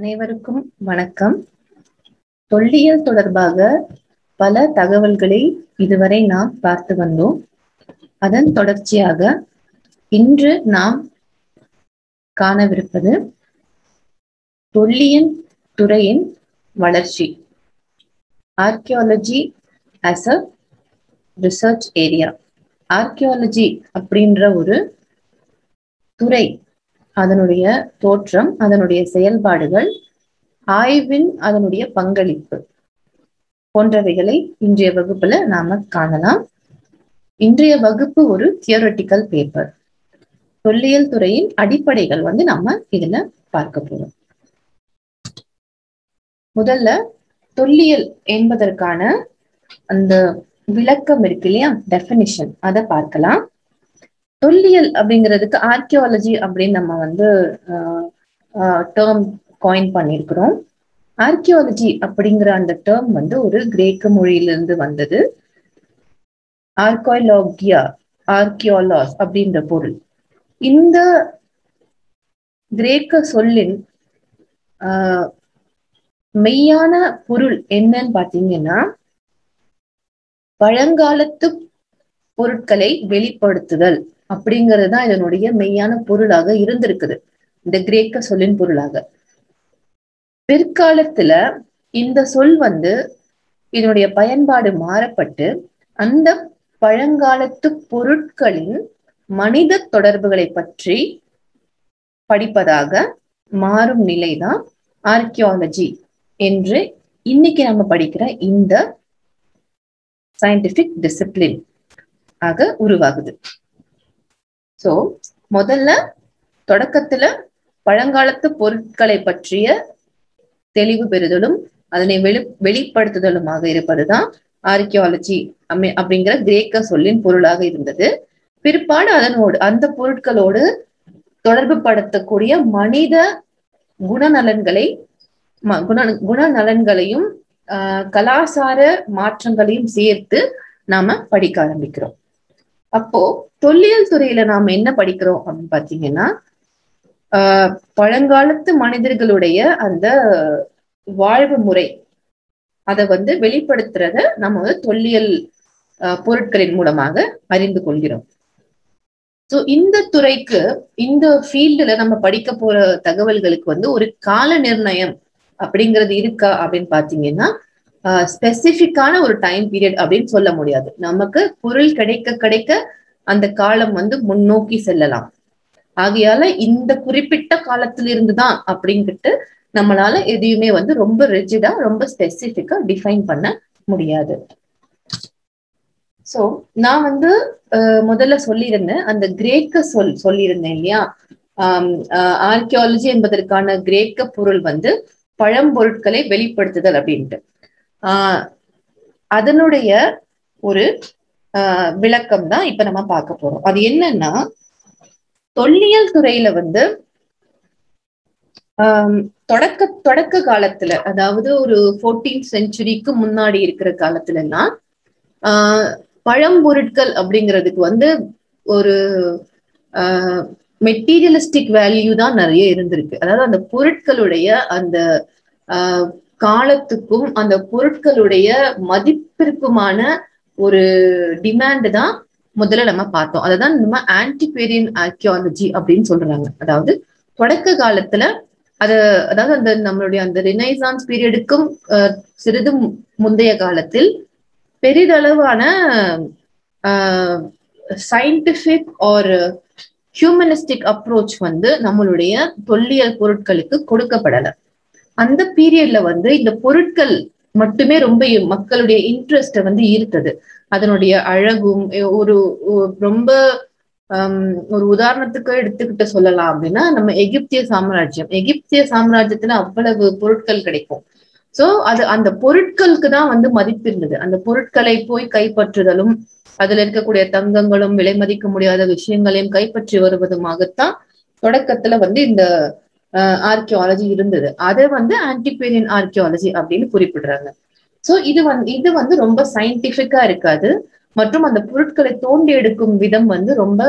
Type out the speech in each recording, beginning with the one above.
அனைவருக்கும் வணக்கம் தொல்லியல் தொடர்பாக பல தகவல்களை இதுவரை நாம் பார்த்து வந்தோம் அதன் தொடர்ச்சியாக இன்று நாம் காணவிருப்பது தொல்லியல் துறையின் வளர்ச்சி archaeology as a research area archaeology அப்படின்ற ஒரு துறை அதனுடைய தோற்றம் அதனுடைய செயல்பாடுகள் ஆய்வின் அதனுடைய பங்களிப்பு போன்றவைகளை இன்றைய வகுப்புல நாம காணலாம் இன்றைய வகுப்பு ஒரு தியோரட்டிக்கல் பேப்பர் தொல்லியல் துறையின் அடிப்படைகள் வந்து நம்ம இதுல பார்க்க போறோம் முதல்ல தொல்லியல் என்பதற்கான அந்த விளக்கம் இருக்கு இல்லையா டெபினிஷன் அதை பார்க்கலாம் தொல்லியல் அப்படிங்கிறதுக்கு ஆர்கியாலஜி அப்படின்னு நம்ம வந்து டேர்ம் காயின் பண்ணியிருக்கிறோம் ஆர்கியாலஜி அப்படிங்கிற அந்த டேர்ம் வந்து ஒரு கிரேக்க மொழியிலிருந்து வந்தது ஆர்காய்லாகியா ஆர்கியோலாஸ் அப்படின்ற பொருள் இந்த கிரேக்க சொல்லின் மெய்யான பொருள் என்னன்னு பாத்தீங்கன்னா பழங்காலத்து பொருட்களை வெளிப்படுத்துதல் அப்படிங்கிறது தான் இதனுடைய மெய்யான பொருளாக இருந்திருக்குது இந்த கிரேக்க சொல்லின் பொருளாக பிற்காலத்துல இந்த சொல் வந்து இதனுடைய பயன்பாடு மாறப்பட்டு அந்த பழங்காலத்து பொருட்களின் மனித தொடர்புகளை பற்றி படிப்பதாக மாறும் நிலைதான் ஆர்கியாலஜி என்று இன்னைக்கு நம்ம படிக்கிற இந்த சயின்டிபிக் டிசிப்ளின் ஆக உருவாகுது சோ முதல்ல தொடக்கத்துல பழங்காலத்து பொருட்களை பற்றிய தெளிவு பெறுதலும் அதனை வெளி வெளிப்படுத்துதலுமாக இருப்பதுதான் ஆர்கியாலஜி அப்படிங்கிற கிரேக்க சொல்லின் பொருளாக இருந்தது பிற்பாடு அதனோடு அந்த பொருட்களோடு தொடர்பு படுத்தக்கூடிய மனித குணநலன்களை குண குணநலன்களையும் ஆஹ் கலாசார மாற்றங்களையும் சேர்த்து நாம படிக்க ஆரம்பிக்கிறோம் அப்போ தொல்லியல் துறையில நாம என்ன படிக்கிறோம் அப்படின்னு பாத்தீங்கன்னா ஆஹ் பழங்காலத்து மனிதர்களுடைய அந்த வாழ்வு முறை அதை வந்து வெளிப்படுத்துறத நம்ம வந்து தொல்லியல் பொருட்களின் மூலமாக அறிந்து கொள்கிறோம் சோ இந்த துறைக்கு இந்த ஃபீல்டுல நம்ம படிக்க போற தகவல்களுக்கு வந்து ஒரு கால நிர்ணயம் அப்படிங்கிறது இருக்கா அப்படின்னு பாத்தீங்கன்னா ஸ்பெசிபிக்கான ஒரு டைம் பீரியட் அப்படின்னு சொல்ல முடியாது நமக்கு பொருள் கிடைக்க கிடைக்க அந்த காலம் வந்து முன்னோக்கி செல்லலாம் ஆகையால இந்த குறிப்பிட்ட காலத்திலிருந்து தான் அப்படின்ட்டு நம்மளால எதையுமே வந்து ரொம்ப ரிஜிடா ரொம்ப ஸ்பெசிபிக்கா டிஃபைன் பண்ண முடியாது சோ நான் வந்து முதல்ல சொல்லியிருந்தேன் அந்த கிரேக்க சொல் சொல்லியிருந்தேன் இல்லையா ஆர்கியாலஜி என்பதற்கான கிரேக்க பொருள் வந்து பழம்பொருட்களை வெளிப்படுத்துதல் அப்படின்ட்டு ஆஹ் அதனுடைய ஒரு ஆஹ் விளக்கம் தான் இப்ப நம்ம பார்க்க போறோம் அது என்னன்னா தொல்லியல் துறையில வந்து ஆஹ் தொடக்க தொடக்க காலத்துல அதாவது ஒரு ஃபோர்டீன் செஞ்சுரிக்கு முன்னாடி இருக்கிற காலத்துல எல்லாம் ஆஹ் பழம்பொருட்கள் அப்படிங்கிறதுக்கு வந்து ஒரு ஆஹ் மெட்டீரியலிஸ்டிக் வேல்யூ தான் நிறைய இருந்திருக்கு அதாவது அந்த பொருட்களுடைய அந்த ஆஹ் காலத்துக்கும் அந்த பொருட்களுடைய மதிப்பிற்குமான ஒரு டிமாண்ட் தான் முதல்ல நம்ம பார்த்தோம் அதுதான் நம்ம ஆன்டிக்வேரியன் ஆர்கியாலஜி அப்படின்னு சொல்றாங்க அதாவது தொடக்க காலத்துல அது அதாவது அந்த நம்மளுடைய அந்த ரினைசான்ஸ் பீரியடுக்கும் சிறிது முந்தைய காலத்தில் பெரிதளவான சயின்டிபிக் ஒரு ஹியூமனிஸ்டிக் அப்ரோச் வந்து நம்மளுடைய தொல்லியல் பொருட்களுக்கு கொடுக்கப்படல அந்த பீரியட்ல வந்து இந்த பொருட்கள் மட்டுமே ரொம்ப மக்களுடைய இன்ட்ரெஸ்ட வந்து ஈர்த்தது அதனுடைய அழகும் ஒரு ரொம்ப ஒரு உதாரணத்துக்கு எடுத்துக்கிட்டு சொல்லலாம் அப்படின்னா நம்ம எகிப்திய சாம்ராஜ்யம் எகிப்திய சாம்ராஜ்யத்துல அவ்வளவு பொருட்கள் கிடைக்கும் சோ அது அந்த பொருட்களுக்கு தான் வந்து மதிப்பு இருந்தது அந்த பொருட்களை போய் கைப்பற்றுதலும் அதுல இருக்கக்கூடிய தங்கங்களும் விலை மதிக்க முடியாத விஷயங்களையும் கைப்பற்றி வருவதுமாகத்தான் தொடக்கத்துல வந்து இந்த ஆர்கியாலஜி இருந்தது அதை வந்து ஆன்டிக்வேரியன் ஆர்கியாலஜி அப்படின்னு குறிப்பிடுறாங்க சோ இது வந்து இது வந்து ரொம்ப சயின்டிபிக்கா இருக்காது மற்றும் அந்த பொருட்களை தோண்டி எடுக்கும் விதம் வந்து ரொம்ப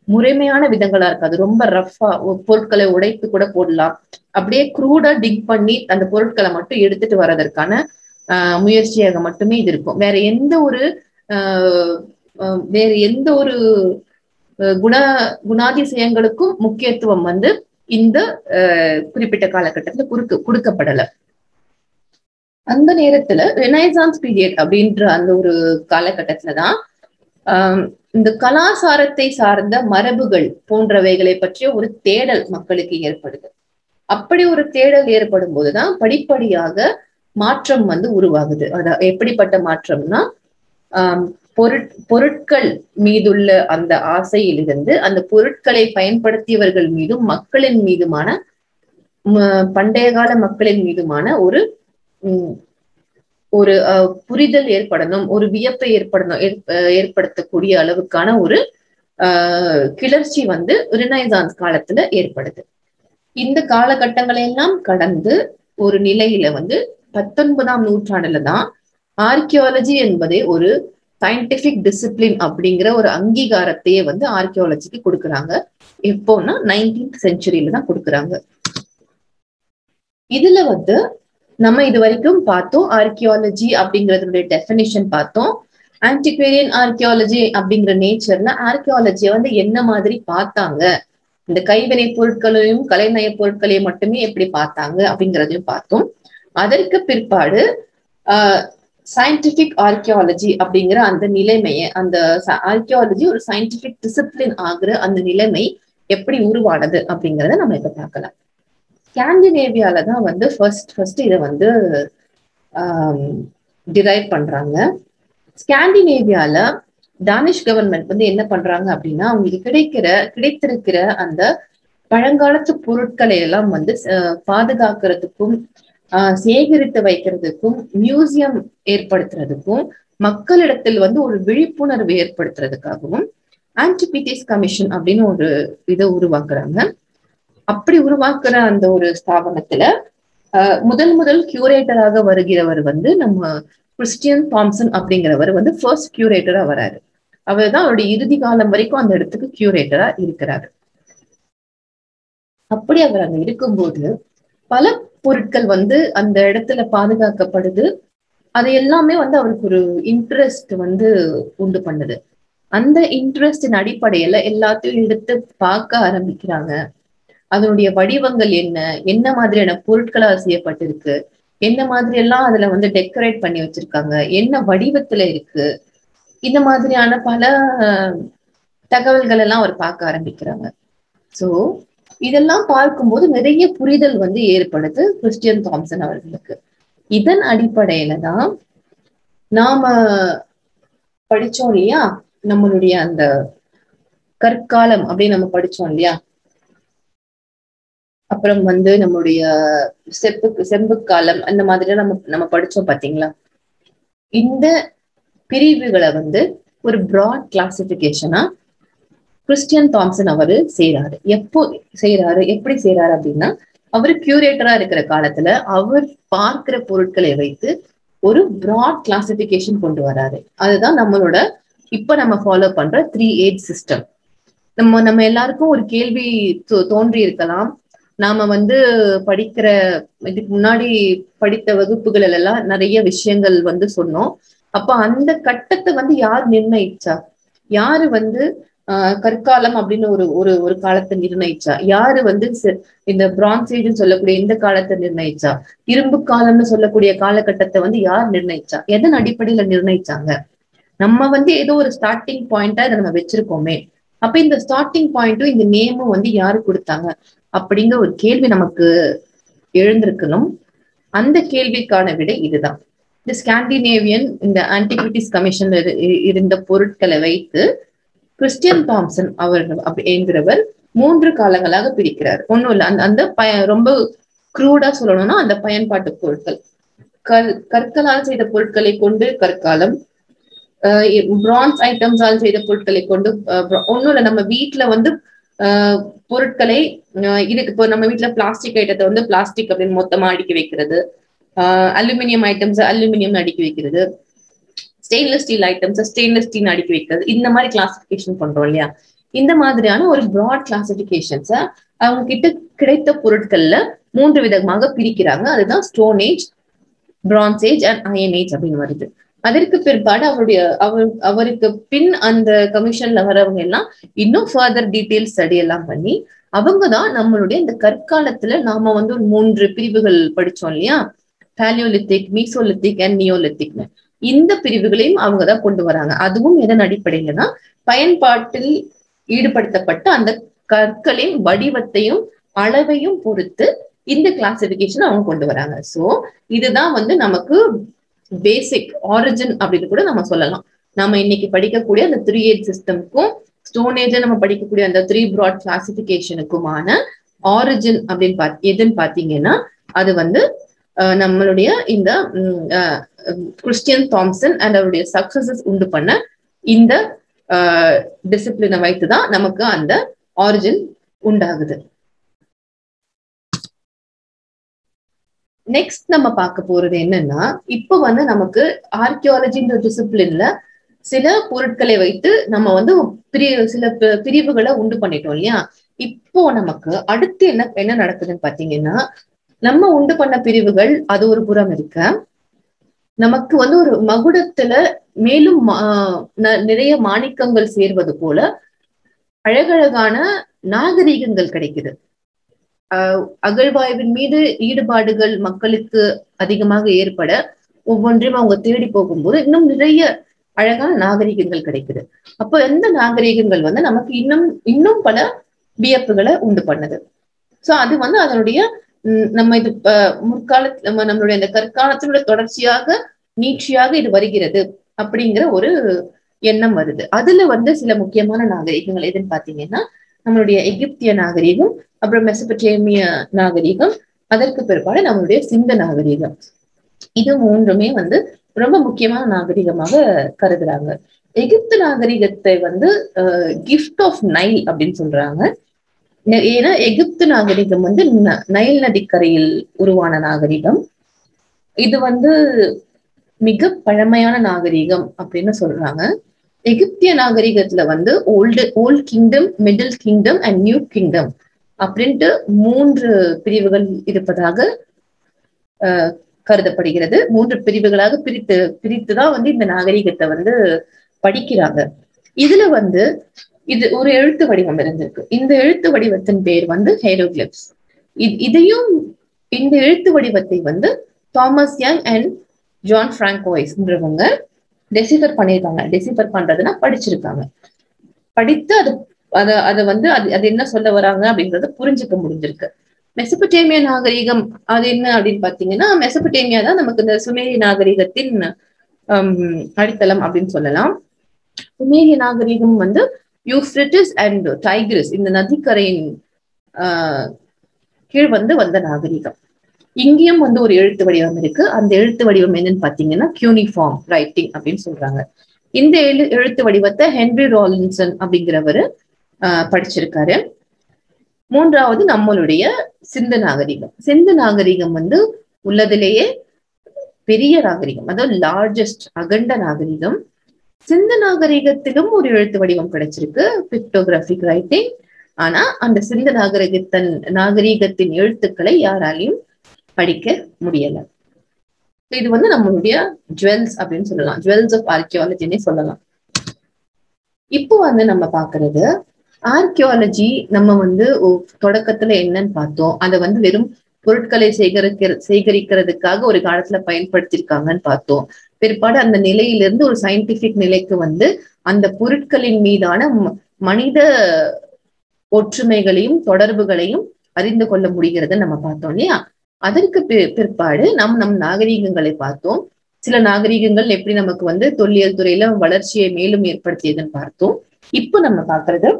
முறைமையான விதங்களா இருக்காது ரொம்ப ரஃபா பொருட்களை உடைத்து கூட போடலாம் அப்படியே க்ரூடா டிக் பண்ணி அந்த பொருட்களை மட்டும் எடுத்துட்டு வர்றதற்கான ஆஹ் முயற்சியாக மட்டுமே இது இருக்கும் வேற எந்த ஒரு ஆஹ் ஆஹ் வேற எந்த ஒரு அஹ் குண குணாதிசயங்களுக்கும் முக்கியத்துவம் வந்து இந்த அஹ், குறிப்பிட்ட காலகட்டத்துல குறுக்கு கொடுக்கப்படல அந்த நேரத்துல ரெனைசான்ஸ் பீரியட் அப்படின்ற அந்த ஒரு காலகட்டத்துலதான் ஆஹ் இந்த கலாசாரத்தை சார்ந்த மரபுகள் போன்றவைகளை பற்றிய ஒரு தேடல் மக்களுக்கு ஏற்படுது அப்படி ஒரு தேடல் ஏற்படும் போதுதான் படிப்படியாக மாற்றம் வந்து உருவாகுது அத எப்படிப்பட்ட மாற்றம்னா ஆஹ் பொருட் பொருட்கள் மீதுள்ள அந்த ஆசையிலிருந்து அந்த பொருட்களை பயன்படுத்தியவர்கள் மீதும் மக்களின் மீதுமான ம- பண்டைய கால மக்களின் மீதுமான ஒரு உம், ஒரு அஹ், புரிதல் ஏற்படணும் ஒரு வியப்பை ஏற்படணும் ஏற்ப- அஹ், ஏற்படுத்தக்கூடிய அளவுக்கான ஒரு ஆஹ் கிளர்ச்சி வந்து ரினைசான்ஸ் காலத்துல ஏற்படுது இந்த காலகட்டங்களை எல்லாம் கடந்து ஒரு நிலையில வந்து பத்தொன்பதாம் நூற்றாண்டுல தான் ஆர்கியாலஜி என்பதே ஒரு சயின்டிபிக் டிசிப்ளின் அப்படிங்கிற ஒரு அங்கீகாரத்தையே வந்து ஆர்கியாலஜிக்கு கொடுக்குறாங்க எப்போன்னா நைன்டீன்த் செஞ்சுரியில தான் கொடுக்குறாங்க இதுல வந்து நம்ம இது வரைக்கும் பார்த்தோம் ஆர்கியாலஜி அப்படிங்கறதுடைய டெஃபினிஷன் பார்த்தோம் ஆன்டிக்வேரியன் ஆர்கியாலஜி அப்படிங்கிற நேச்சர்ல ஆர்கியாலஜியை வந்து என்ன மாதிரி பார்த்தாங்க இந்த கைவினை பொருட்களையும் கலைநய பொருட்களையும் மட்டுமே எப்படி பார்த்தாங்க அப்படிங்கிறதையும் பார்த்தோம் அதற்கு பிற்பாடு ஆஹ் சயின்டிபிக் ஆர்கியாலஜி அப்படிங்கிற அந்த நிலைமையை அந்த ஆர்கியாலஜி ஒரு சயின்டிபிக் டிசிப்ளின் ஆகுற அந்த நிலைமை எப்படி உருவானது அப்படிங்கிறத நம்ம இப்ப பார்க்கலாம் ஸ்காண்டினேவியால தான் வந்து ஃபர்ஸ்ட் ஃபர்ஸ்ட் இதை வந்து டிரைவ் பண்றாங்க ஸ்காண்டினேவியால டானிஷ் கவர்மெண்ட் வந்து என்ன பண்றாங்க அப்படின்னா அவங்களுக்கு கிடைக்கிற கிடைத்திருக்கிற அந்த பழங்காலத்து பொருட்களை எல்லாம் வந்து அஹ், பாதுகாக்கிறதுக்கும் ஆஹ், சேகரித்து வைக்கிறதுக்கும் மியூசியம் ஏற்படுத்துறதுக்கும் மக்களிடத்தில் வந்து ஒரு விழிப்புணர்வு ஏற்படுத்துறதுக்காகவும் ஆன்டிபிட்டிஸ் கமிஷன் அப்படின்னு ஒரு இதை உருவாக்குறாங்க அப்படி உருவாக்குற அந்த ஒரு ஸ்தாபனத்துல ஆஹ், முதல் முதல் கியூரேட்டராக வருகிறவர் வந்து நம்ம கிறிஸ்டியன் தாம்சன் அப்படிங்கிறவர் வந்து ஃபர்ஸ்ட் கியூரேட்டரா வராரு அவர் தான் அவருடைய இறுதி காலம் வரைக்கும் அந்த இடத்துக்கு கியூரேட்டரா இருக்கிறாரு அப்படி அவர் அங்க இருக்கும்போது பல பொருட்கள் வந்து அந்த இடத்துல பாதுகாக்கப்படுது அது எல்லாமே வந்து அவருக்கு ஒரு இன்ட்ரெஸ்ட் வந்து உண்டு பண்ணுது அந்த இன்ட்ரெஸ்டின் அடிப்படையில எல்லாத்தையும் எடுத்து பார்க்க ஆரம்பிக்கிறாங்க அதனுடைய வடிவங்கள் என்ன என்ன மாதிரியான பொருட்களால் செய்யப்பட்டிருக்கு என்ன மாதிரி எல்லாம் அதுல வந்து டெக்கரேட் பண்ணி வச்சிருக்காங்க என்ன வடிவத்துல இருக்கு இந்த மாதிரியான பல அஹ், தகவல்கள் எல்லாம் அவர் பார்க்க ஆரம்பிக்கிறாங்க சோ இதெல்லாம் பார்க்கும்போது நிறைய புரிதல் வந்து ஏற்படுது கிறிஸ்டியன் தாம்சன் அவர்களுக்கு இதன் அடிப்படையில தான் நாம படிச்சோம் இல்லையா நம்மளுடைய அந்த கற்காலம் அப்படின்னு நம்ம படிச்சோம் இல்லையா அப்புறம் வந்து நம்மளுடைய செப்பு செம்பு காலம் அந்த மாதிரி நம்ம நம்ம படிச்சோம் பாத்தீங்களா இந்த பிரிவுகளை வந்து ஒரு பிராட் கிளாசிபிகேஷனா கிறிஸ்டியன் தாம்சன் அவரு செய்யறாரு எப்போ செய்யறாரு எப்படி செய்யறாரு அப்படின்னா அவரு கியூரேட்டரா இருக்கிற காலத்துல அவர் பார்க்கிற பொருட்களை வைத்து ஒரு பிராட் கிளாசிபிகேஷன் கொண்டு வராரு அதுதான் நம்மளோட இப்ப நம்ம ஃபாலோ பண்ற த்ரீ ஏஜ் சிஸ்டம் நம்ம நம்ம எல்லாருக்கும் ஒரு கேள்வி தோ- தோன்றி இருக்கலாம் நாம வந்து படிக்கிற இதுக்கு முன்னாடி படித்த வகுப்புகள் எல்லாம் நிறைய விஷயங்கள் வந்து சொன்னோம் அப்ப அந்த கட்டத்தை வந்து யார் நிர்ணயிச்சா யாரு வந்து ஆஹ் கற்காலம் அப்படின்னு ஒரு ஒரு ஒரு காலத்தை நிர்ணயிச்சா யாரு வந்து செ- இந்த பிரான்ஸ் ஏஜ்னு சொல்லக்கூடிய இந்த காலத்தை நிர்ணயிச்சா இரும்பு காலம்னு சொல்லக்கூடிய காலகட்டத்தை வந்து யார் நிர்ணயிச்சா எதன் அடிப்படையில நிர்ணயிச்சாங்க நம்ம வந்து ஏதோ ஒரு ஸ்டார்டிங் பாயிண்டா இதை நம்ம வச்சிருக்கோமே அப்ப இந்த ஸ்டார்டிங் பாயிண்ட்டும் இந்த நேமும் வந்து யாரு கொடுத்தாங்க அப்படிங்கிற ஒரு கேள்வி நமக்கு எழுந்திருக்கணும் அந்த கேள்விக்கான விடை இதுதான் இந்த ஸ்காண்டினேவியன் இந்த ஆன்டிகுவிட்டிஸ் கமிஷன்ல இரு- இரு- இருந்த பொருட்களை வைத்து கிறிஸ்டியன் தாம்சன் அவர்கள் அப்படி என்கிறவர் மூன்று காலங்களாக பிரிக்கிறார் ஒண்ணும் இல்ல அந்த அந்த பய ரொம்ப க்ரூடா சொல்லணும்னா அந்த பயன்பாட்டு பொருட்கள் கல் கற்களால் செய்த பொருட்களை கொண்டு கற்காலம் பிரான்ஸ் ஐட்டம்ஸால் செய்த பொருட்களை கொண்டு அஹ், bro- ஒண்ணும் இல்ல நம்ம வீட்ல வந்து ஆஹ் பொருட்களை ஆஹ் இதுக்கு இப்போ நம்ம வீட்ல பிளாஸ்டிக் ஐட்டத்தை வந்து பிளாஸ்டிக் அப்படின்னு மொத்தமா அடுக்கி வைக்கிறது அலுமினியம் ஐட்டம்ஸ் அலுமினியம் அடுக்கி வைக்கிறது stainless steel items stainless steel அடுக்கி வைக்கிறது இந்த மாதிரி கிளாசிபிகேஷன் பண்றோம் இல்லையா இந்த மாதிரியான ஒரு ப்ராட் கிளாசிபிகேஷன்ஸ அவங்க கிட்ட கிடைத்த பொருட்கள்ல மூன்று விதமாக பிரிக்கிறாங்க அதுதான் stone age bronze age and iron age அப்படின்னு வருது அதற்கு பிற்பாடு அவருடைய அவர் அவருக்கு பின் அந்த கமிஷன்ல வரவங்க எல்லாம் இன்னும் ஃபர்தர் டீட்டெயில் ஸ்டடி எல்லாம் பண்ணி அவங்க தான் நம்மளுடைய இந்த கற்காலத்துல நாம வந்து ஒரு மூன்று பிரிவுகள் படிச்சோம் இல்லையா பேலியோலித்திக் மீசோலித்திக் அண்ட் நியோலித்திக்னு இந்த பிரிவுகளையும் அவங்க தான் கொண்டு வராங்க அதுவும் எதன் அடிப்படையிலனா பயன்பாட்டில் ஈடுபடுத்தப்பட்ட அந்த கற்களின் வடிவத்தையும் அளவையும் பொறுத்து இந்த கிளாசிபிகேஷன் அவங்க கொண்டு வராங்க சோ இதுதான் வந்து நமக்கு பேசிக் ஆரிஜின் அப்படின்னு கூட நம்ம சொல்லலாம் நம்ம இன்னைக்கு படிக்கக்கூடிய அந்த த்ரீ ஏஜ் சிஸ்டம்க்கும் ஸ்டோன் ஏஜ் நம்ம படிக்கக்கூடிய அந்த த்ரீ ப்ராட் கிளாசிபிகேஷனுக்குமான ஆரிஜின் அப்படின்னு பா எதுன்னு பாத்தீங்கன்னா அது வந்து நம்மளுடைய இந்த கிறிஸ்டியன் தாம்சன் அண்ட் அவருடைய சக்சஸஸ் உண்டு பண்ண இந்த டிசிப்ளினை வைத்துதான் நமக்கு அந்த ஆரிஜின் உண்டாகுது நெக்ஸ்ட் நம்ம பார்க்க போறது என்னன்னா இப்ப வந்து நமக்கு ஆர்கியாலஜின்ற டிசிப்ளின்ல சில பொருட்களை வைத்து நம்ம வந்து பிரி சில பிரிவுகளை உண்டு பண்ணிட்டோம் இல்லையா இப்போ நமக்கு அடுத்து என்ன என்ன நடக்குதுன்னு பாத்தீங்கன்னா நம்ம உண்டு பண்ண பிரிவுகள் அது ஒரு புறம் இருக்க நமக்கு வந்து ஒரு மகுடத்துல மேலும் நிறைய மாணிக்கங்கள் சேர்வது போல அழகழகான நாகரீகங்கள் கிடைக்குது அகழ்வாய்வின் மீது ஈடுபாடுகள் மக்களுக்கு அதிகமாக ஏற்பட ஒவ்வொன்றையும் அவங்க தேடி போகும்போது இன்னும் நிறைய அழகான நாகரிகங்கள் கிடைக்குது அப்போ எந்த நாகரிகங்கள் வந்து நமக்கு இன்னும் இன்னும் பல வியப்புகளை உண்டு பண்ணுது சோ அது வந்து அதனுடைய நம்ம இது முற்காலத்து நம்ம நம்மளுடைய அந்த கற்காலத்தினுடைய தொடர்ச்சியாக நீட்சியாக இது வருகிறது அப்படிங்கிற ஒரு எண்ணம் வருது அதுல வந்து சில முக்கியமான நாகரிகங்கள் எதுன்னு பாத்தீங்கன்னா நம்மளுடைய எகிப்திய நாகரிகம் அப்புறம் மெசபடேமிய நாகரிகம் அதற்கு பிற்பாடு நம்மளுடைய சிந்த நாகரிகம் இது மூன்றுமே வந்து ரொம்ப முக்கியமான நாகரிகமாக கருதுறாங்க எகிப்து நாகரிகத்தை வந்து கிஃப்ட் ஆஃப் நைல் அப்படின்னு சொல்றாங்க ஏன்னா எகிப்து நாகரிகம் வந்து நைல் நதிக்கரையில் உருவான நாகரிகம் இது வந்து மிக பழமையான நாகரிகம் அப்படின்னு சொல்றாங்க எகிப்திய நாகரிகத்துல வந்து old old kingdom middle kingdom and new kingdom அப்படின்ட்டு மூன்று பிரிவுகள் இருப்பதாக கருதப்படுகிறது மூன்று பிரிவுகளாக பிரித்து பிரித்துதான் வந்து இந்த நாகரிகத்தை வந்து படிக்கிறாங்க இதுல வந்து இது ஒரு எழுத்து வடிவம் இருந்திருக்கு இந்த எழுத்து வடிவத்தின் பேர் வந்து ஹேரோகிளிப்ஸ் இதையும் இந்த எழுத்து வடிவத்தை வந்து தாமஸ் யங் அண்ட் ஜான் பிராங்கோய்ஸ்ன்றவங்க டெசிஃபர் பண்ணியிருக்காங்க டெசிஃபர் பண்றதுன்னா படிச்சிருக்காங்க படித்து அது அத அதை வந்து அது அது என்ன சொல்ல வராங்க அப்படிங்கறத புரிஞ்சுக்க முடிஞ்சிருக்கு மெசபடேமிய நாகரிகம் அது என்ன அப்படின்னு பாத்தீங்கன்னா மெசபடேமியா தான் நமக்கு இந்த சுமேரிய நாகரிகத்தின் அடித்தளம் அப்படின்னு சொல்லலாம் சுமேரிய நாகரிகம் வந்து யூஃப்ரிட்டிஸ் அண்ட் டைக்ரிஸ் இந்த நதிக்கரையின் ஆஹ் கீழ் வந்து வந்த நாகரிகம் இங்கேயும் வந்து ஒரு எழுத்து வடிவம் இருக்கு அந்த எழுத்து வடிவம் என்னன்னு பாத்தீங்கன்னா கியூனிஃபார்ம் ரைட்டிங் அப்படின்னு சொல்றாங்க இந்த எழு எழுத்து வடிவத்தை ஹென்ரி ராலின்சன் அப்படிங்கிறவரு ஆஹ் படிச்சிருக்காரு மூன்றாவது நம்மளுடைய சிந்து நாகரிகம் சிந்து நாகரிகம் வந்து உள்ளதிலேயே பெரிய நாகரிகம் அதாவது லார்ஜஸ்ட் அகண்ட நாகரிகம் சிந்து நாகரிகத்திலும் ஒரு எழுத்து வடிவம் கிடைச்சிருக்கு பிக்டோகிராபிக் ரைட்டிங் ஆனா அந்த சிந்து நாகரிகத்தின் நாகரிகத்தின் எழுத்துக்களை யாராலையும் படிக்க முடியல இது வந்து நம்மளுடைய ஜுவல்ஸ் அப்படின்னு சொல்லலாம் ஜுவல்ஸ் ஆஃப் ஆர்கியாலஜினே சொல்லலாம் இப்போ வந்து நம்ம பாக்குறது ஆர்கியாலஜி நம்ம வந்து தொடக்கத்துல என்னன்னு பார்த்தோம் அதை வந்து வெறும் பொருட்களை சேகரிக்கிற சேகரிக்கிறதுக்காக ஒரு காலத்துல பயன்படுத்திருக்காங்கன்னு பார்த்தோம் பிற்பாடு அந்த நிலையிலிருந்து ஒரு சயின்டிபிக் நிலைக்கு வந்து அந்த பொருட்களின் மீதான மனித ஒற்றுமைகளையும் தொடர்புகளையும் அறிந்து கொள்ள முடிகிறத நம்ம பார்த்தோம் இல்லையா அதற்கு பிற்பாடு நம் நம் நாகரீகங்களை பார்த்தோம் சில நாகரீகங்கள் எப்படி நமக்கு வந்து தொல்லியல் துறையில வளர்ச்சியை மேலும் ஏற்படுத்தியதுன்னு பார்த்தோம் இப்போ நம்ம பாக்குறது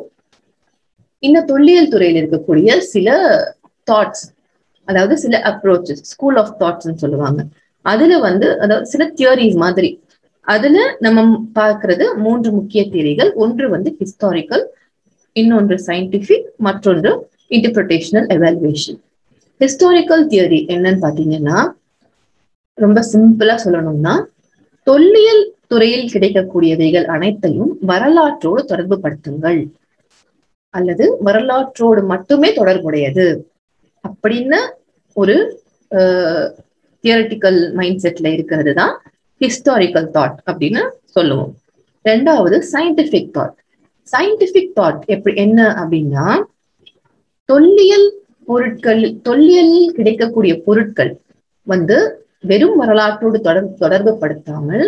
இந்த தொல்லியல் துறையில இருக்கக்கூடிய சில தாட்ஸ் அதாவது சில அப்ரோச்சஸ் ஸ்கூல் ஆஃப் தாட்ஸ்ன்னு சொல்லுவாங்க அதுல வந்து அதாவது சில தியரிஸ் மாதிரி அதுல நம்ம பார்க்கறது மூன்று முக்கிய தியரிகள் ஒன்று வந்து ஹிஸ்டாரிக்கல் இன்னொன்று சயின்டிபிக் மற்றொன்று இன்டர்பிரிட்டேஷனல் எவாலுவேஷன் ஹிஸ்டாரிக்கல் தியரி என்னன்னு பாத்தீங்கன்னா ரொம்ப சிம்பிளா சொல்லணும்னா தொல்லியல் துறையில் கிடைக்கக்கூடியவைகள் அனைத்தையும் வரலாற்றோடு தொடர்பு படுத்துங்கள் அல்லது வரலாற்றோடு மட்டுமே தொடர்புடையது அப்படின்னு ஒரு தியரட்டிக்கல் மைண்ட் செட்ல இருக்கிறது தான் ஹிஸ்டாரிக்கல் தாட் அப்படின்னு சொல்லுவோம் ரெண்டாவது சயின்டிபிக் தாட் சயின்டிபிக் தாட் எப்படி என்ன அப்படின்னா தொல்லியல் பொருட்கள் தொல்லியலில் கிடைக்கக்கூடிய பொருட்கள் வந்து வெறும் வரலாற்றோடு தொடர்பு தொடர்பு படுத்தாமல்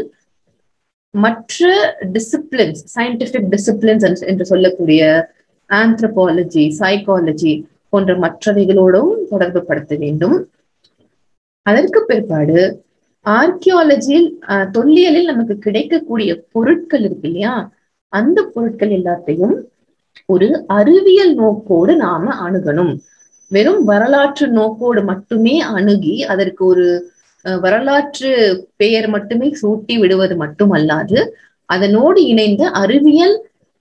மற்ற டிசிப்ளின்ஸ் சயின்டிபிக் டிசிப்ளின்ஸ் என்று சொல்லக்கூடிய ஆந்த்ரபாலஜி சைக்காலஜி போன்ற மற்றவைகளோடும் தொடர்பு படுத்த வேண்டும் அதற்கு பிற்பாடு ஆர்கியாலஜியில் தொல்லியலில் நமக்கு கிடைக்கக்கூடிய பொருட்கள் இருக்கு இல்லையா அந்த பொருட்கள் எல்லாத்தையும் ஒரு அறிவியல் நோக்கோடு நாம அணுகணும் வெறும் வரலாற்று நோக்கோடு மட்டுமே அணுகி அதற்கு ஒரு வரலாற்று பெயர் மட்டுமே சூட்டி விடுவது மட்டுமல்லாது அதனோடு இணைந்த அறிவியல்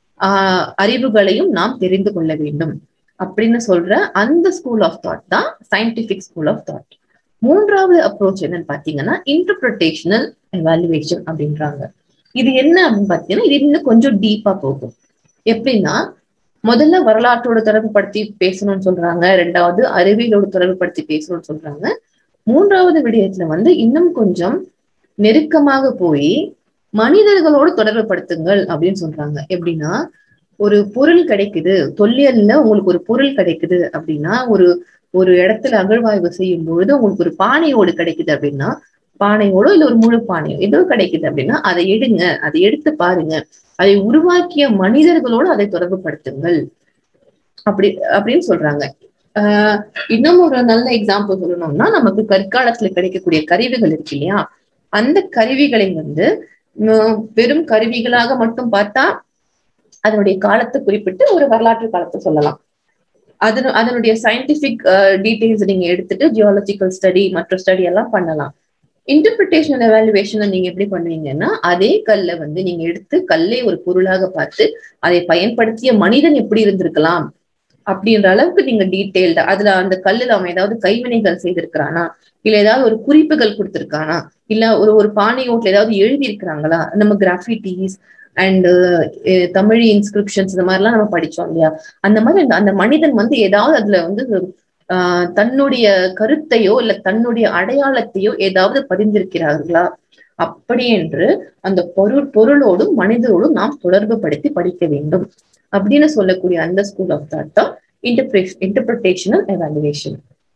ஆஹ் அறிவுகளையும் நாம் தெரிந்து கொள்ள வேண்டும் அப்படின்னு சொல்ற அந்த ஸ்கூல் ஆஃப் தாட் தான் சயின்டிபிக் ஸ்கூல் ஆஃப் தாட் மூன்றாவது அப்ரோச் என்னன்னு பாத்தீங்கன்னா இன்டர்பிரிட்டேஷனல் எவாலுவேஷன் அப்படின்றாங்க இது என்ன அப்படின்னு பாத்தீங்கன்னா இது இன்னும் கொஞ்சம் டீப்பா போகும் எப்படின்னா முதல்ல வரலாற்றோட தொடர்பு படுத்தி பேசணும்னு சொல்றாங்க ரெண்டாவது அறிவியலோட தொடர்பு படுத்தி பேசணும்னு சொல்றாங்க மூன்றாவது விடயத்துல வந்து இன்னும் கொஞ்சம் நெருக்கமாக போய் மனிதர்களோடு தொடர்பு படுத்துங்கள் அப்படின்னு சொல்றாங்க எப்படின்னா ஒரு பொருள் கிடைக்குது தொல்லியல்ல உங்களுக்கு ஒரு பொருள் கிடைக்குது அப்படின்னா ஒரு ஒரு இடத்துல அகழ்வாய்வு செய்யும் பொழுது உங்களுக்கு ஒரு பானையோடு கிடைக்குது அப்படின்னா பானையோடோ இல்ல ஒரு முழு பானையோ ஏதோ கிடைக்குது அப்படின்னா அதை எடுங்க அதை எடுத்து பாருங்க அதை உருவாக்கிய மனிதர்களோடு அதை தொடர்பு படுத்துங்கள் அப்படி அப்படின்னு சொல்றாங்க ஆஹ் இன்னும் ஒரு நல்ல எக்ஸாம்பிள் சொல்லணும்னா நமக்கு கற்காலத்துல கிடைக்கக்கூடிய கருவிகள் இருக்கு இல்லையா அந்த கருவிகளை வந்து வெறும் கருவிகளாக மட்டும் பார்த்தா அதனுடைய காலத்தை குறிப்பிட்டு ஒரு வரலாற்று காலத்தை சொல்லலாம் அதனு அதனுடைய சயின்டிபிக் டீடைல்ஸ் நீங்க எடுத்துட்டு ஜியாலஜிக்கல் ஸ்டடி மற்ற ஸ்டடி எல்லாம் பண்ணலாம் இன்டர்பிரிட்டேஷனல் எவாலுவேஷன் நீங்க எப்படி பண்ணுவீங்கன்னா அதே கல்லை வந்து நீங்க எடுத்து கல்லை ஒரு பொருளாக பார்த்து அதை பயன்படுத்திய மனிதன் எப்படி இருந்திருக்கலாம் அப்படின்ற அளவுக்கு நீங்க டீட்டெயில்டா அதுல அந்த கல்லுல அவன் ஏதாவது கைவினைகள் செய்திருக்கிறானா இல்ல ஏதாவது ஒரு குறிப்புகள் கொடுத்திருக்கானா இல்ல ஒரு ஒரு பானையோட்ல ஏதாவது எழுதி இருக்கிறாங்களா நம்ம கிராஃபிட்டிஸ் அண்ட் தமிழ் இன்ஸ்கிரிப்ஷன்ஸ் இந்த மாதிரிலாம் நம்ம படிச்சோம் இல்லையா அந்த மாதிரி அந்த மனிதன் வந்து ஏதாவது அதுல வந்து ஆஹ் தன்னுடைய கருத்தையோ இல்ல தன்னுடைய அடையாளத்தையோ ஏதாவது பதிந்திருக்கிறார்களா அப்படி என்று அந்த பொருள் பொருளோடும் மனிதரோடும் நாம் தொடர்பு படுத்தி படிக்க வேண்டும் அப்படின்னு சொல்லக்கூடிய அந்த ஸ்கூல் ஆஃப் தாட் தான் இன்டர்பிரே இன்டர்பிரிட்டேஷனல் எவாலுவேஷன்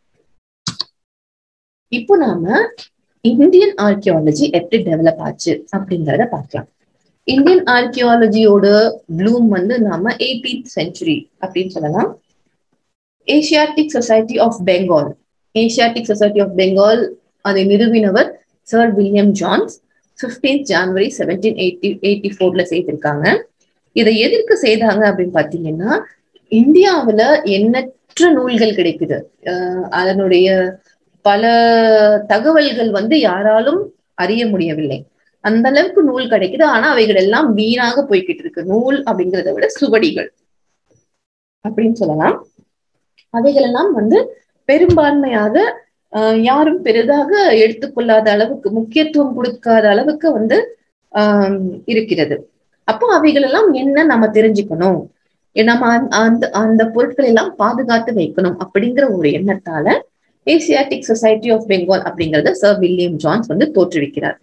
இப்போ நாம இந்தியன் ஆர்கியாலஜி எப்படி டெவலப் ஆச்சு அப்படிங்கிறத பார்க்கலாம் இந்தியன் ஆர்கியாலஜியோட ப்ளூம் வந்து நாம எயிட்டீன்த் செஞ்சுரி அப்படின்னு சொல்லலாம் Asiatic society of Bengal Asiatic society of Bengal அதை நிறுவினவர் sir William Jones fifteenth January seventeen eighty eighty ஃபோர்ல செய்திருக்காங்க இதை எதற்கு செய்தாங்க அப்படின்னு பாத்தீங்கன்னா இந்தியாவுல எண்ணற்ற நூல்கள் கிடைக்குது அதனுடைய பல தகவல்கள் வந்து யாராலும் அறிய முடியவில்லை அந்த அளவுக்கு நூல் கிடைக்குது ஆனா அவைகள் எல்லாம் வீணாக போய்கிட்டு இருக்கு நூல் அப்படிங்கிறத விட சுவடிகள் அப்படின்னு சொல்லலாம் அவைகள் எல்லாம் வந்து பெரும்பான்மையாக யாரும் பெரிதாக எடுத்துக்கொள்ளாத அளவுக்கு முக்கியத்துவம் கொடுக்காத அளவுக்கு வந்து ஆஹ் இருக்கிறது அப்போ அவைகள் எல்லாம் என்ன நம்ம தெரிஞ்சுக்கணும் நம்ம அந்த அந்த பொருட்கள் எல்லாம் பாதுகாத்து வைக்கணும் அப்படிங்கிற ஒரு எண்ணத்தால ஏசியாட்டிக் சொசைட்டி ஆஃப் பெங்கால் அப்படிங்கறத சர் வில்லியம் ஜான்ஸ் வந்து தோற்றுவிக்கிறார்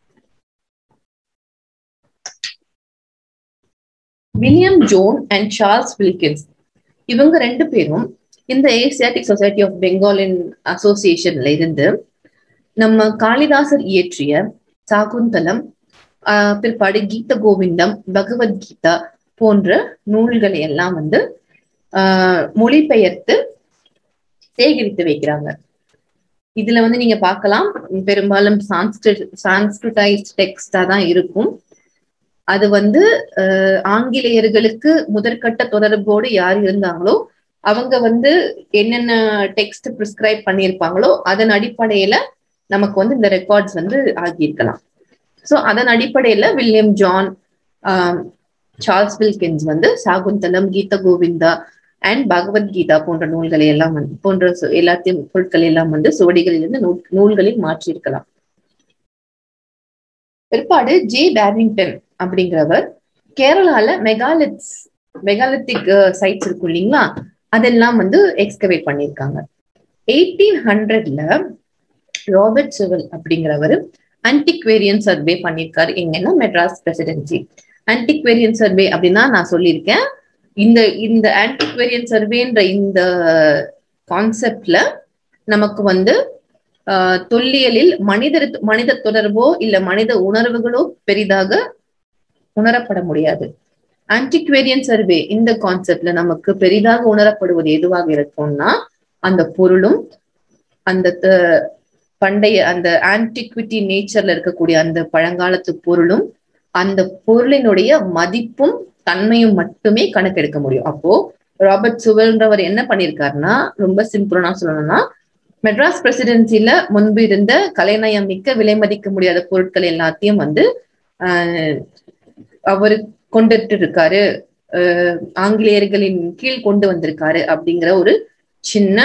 William Jones and Charles Wilkins இவங்க ரெண்டு பேரும் இந்த ஏசியாட்டிக் சொசைட்டி ஆஃப் பெங்காலின் அசோசியேஷன்ல இருந்து நம்ம காளிதாசர் இயற்றிய சாகுந்தலம் ஆஹ் பிற்பாடு கீத கோவிந்தம் பகவத்கீதா போன்ற நூல்களை எல்லாம் வந்து ஆஹ் மொழிபெயர்த்து சேகரித்து வைக்கிறாங்க இதுல வந்து நீங்க பார்க்கலாம் பெரும்பாலும் சான்ஸ்கிரிட் சான்ஸ்கிரிட்டைஸ்ட் டெக்ஸ்டா தான் இருக்கும் அது வந்து ஆங்கிலேயர்களுக்கு முதற்கட்ட தொடர்போடு யார் இருந்தாங்களோ அவங்க வந்து என்னென்ன டெக்ஸ்ட் ப்ரிஸ்கிரைப் பண்ணியிருப்பாங்களோ அதன் அடிப்படையில நமக்கு வந்து இந்த ரெக்கார்ட்ஸ் வந்து ஆகியிருக்கலாம் ஸோ அதன் அடிப்படையில வில்லியம் ஜான் சார்ல்ஸ் வில்கின்ஸ் வந்து சாகுந்தலம் கீத கோவிந்தா அண்ட் பகவத்கீதா போன்ற நூல்களை எல்லாம் வந்து போன்ற எல்லாத்தையும் பொருட்கள் எல்லாம் வந்து சுவடிகளிலிருந்து நூ நூல்களில் மாற்றியிருக்கலாம் பிற்பாடு ஜே பேரிங்டன் அப்படிங்கிறவர் கேரளால மெகாலித்ஸ் மெகாலித்திக் சைட்ஸ் இருக்கும் இல்லைங்களா அதெல்லாம் வந்து எக்ஸ்கவேட் பண்ணியிருக்காங்க எயிட்டீன் ஹண்ட்ரட்ல ராபர்ட் சிவல் அப்படிங்கிறவர் ஆன்டிக்வேரியன் சர்வே பண்ணியிருக்காரு எங்கன்னா மெட்ராஸ் பிரசிடென்சி ஆன்டிக்வேரியன் சர்வே அப்படின்னா நான் சொல்லியிருக்கேன் இந்த இந்த ஆன்டிக்வேரியன் சர்வேன்ற இந்த கான்செப்ட்ல நமக்கு வந்து தொல்லியலில் மனித மனித தொடர்போ இல்ல மனித உணர்வுகளோ பெரிதாக உணரப்பட முடியாது ஆன்டிக்வேரியன் சர்வே இந்த கான்செப்ட்ல நமக்கு பெரிதாக உணரப்படுவது எதுவாக இருக்கும்னா அந்த பொருளும் அந்த பண்டைய அந்த ஆன்டிக்விட்டி நேச்சர்ல இருக்கக்கூடிய அந்த பழங்காலத்து பொருளும் அந்த பொருளினுடைய மதிப்பும் தன்மையும் மட்டுமே கணக்கெடுக்க முடியும் அப்போ ராபர்ட் சுவல்ன்றவர் என்ன பண்ணிருக்காருன்னா ரொம்ப சிம்பிளா சொல்லணும்னா மெட்ராஸ் பிரசிடென்சில முன்பு இருந்த கலைநயம் மிக்க விலை மதிக்க முடியாத பொருட்கள் எல்லாத்தையும் வந்து ஆஹ் அவரு கொண்டுட்டு இருக்காரு ஆங்கிலேயர்களின் கீழ் கொண்டு வந்திருக்காரு அப்படிங்கிற ஒரு சின்ன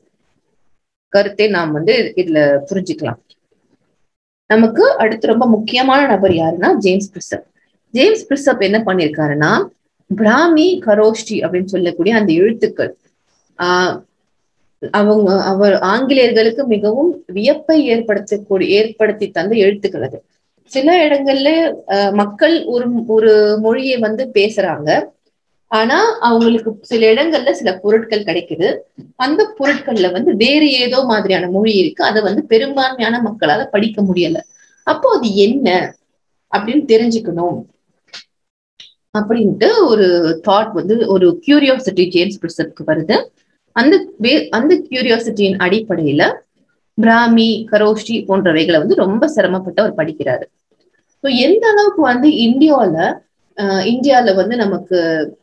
கருத்தை நாம் வந்து இதுல புரிஞ்சுக்கலாம் நமக்கு அடுத்து ரொம்ப முக்கியமான நபர் யாருன்னா ஜேம்ஸ் பிரிசப் ஜேம்ஸ் பிரிசப் என்ன பண்ணிருக்காருன்னா பிராமி கரோஷ்டி அப்படின்னு சொல்லக்கூடிய அந்த எழுத்துக்கள் ஆஹ் அவங்க அவர் ஆங்கிலேயர்களுக்கு மிகவும் வியப்பை ஏற்படுத்தக்கூடிய ஏற்படுத்தி தந்த எழுத்துக்கள் அது சில இடங்கள்ல மக்கள் ஒரு ஒரு மொழியை வந்து பேசுறாங்க ஆனா அவங்களுக்கு சில இடங்கள்ல சில பொருட்கள் கிடைக்குது அந்த பொருட்கள்ல வந்து வேறு ஏதோ மாதிரியான மொழி இருக்கு அதை வந்து பெரும்பான்மையான மக்களால படிக்க முடியல அப்போ அது என்ன அப்படின்னு தெரிஞ்சுக்கணும் அப்படின்ட்டு ஒரு தாட் வந்து ஒரு கியூரியாசிட்டி ஜேம்ஸ் பிரிசப்க்கு வருது அந்த அந்த கியூரியாசிட்டியின் அடிப்படையில பிராமி கரோஷ்டி போன்றவைகளை வந்து ரொம்ப சிரமப்பட்டு அவர் படிக்கிறாரு ஸோ எந்த அளவுக்கு வந்து இந்தியால இந்தியால வந்து நமக்கு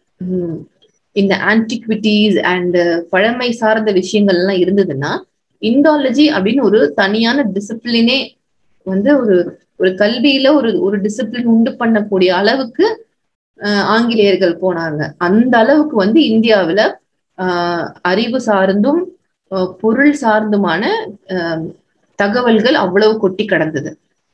இந்த ஆன்டிக்விட்டிஸ் அண்ட் பழமை சார்ந்த விஷயங்கள் எல்லாம் இருந்ததுன்னா இண்டாலஜி அப்படின்னு ஒரு தனியான டிசிப்ளினே வந்து ஒரு ஒரு கல்வியில ஒரு ஒரு டிசிப்ளின் உண்டு பண்ணக்கூடிய அளவுக்கு ஆங்கிலேயர்கள் போனாங்க அந்த அளவுக்கு வந்து இந்தியாவில ஆஹ் அறிவு சார்ந்தும் பொருள் சார்ந்துமான தகவல்கள் அவ்வளவு கொட்டி கடந்தது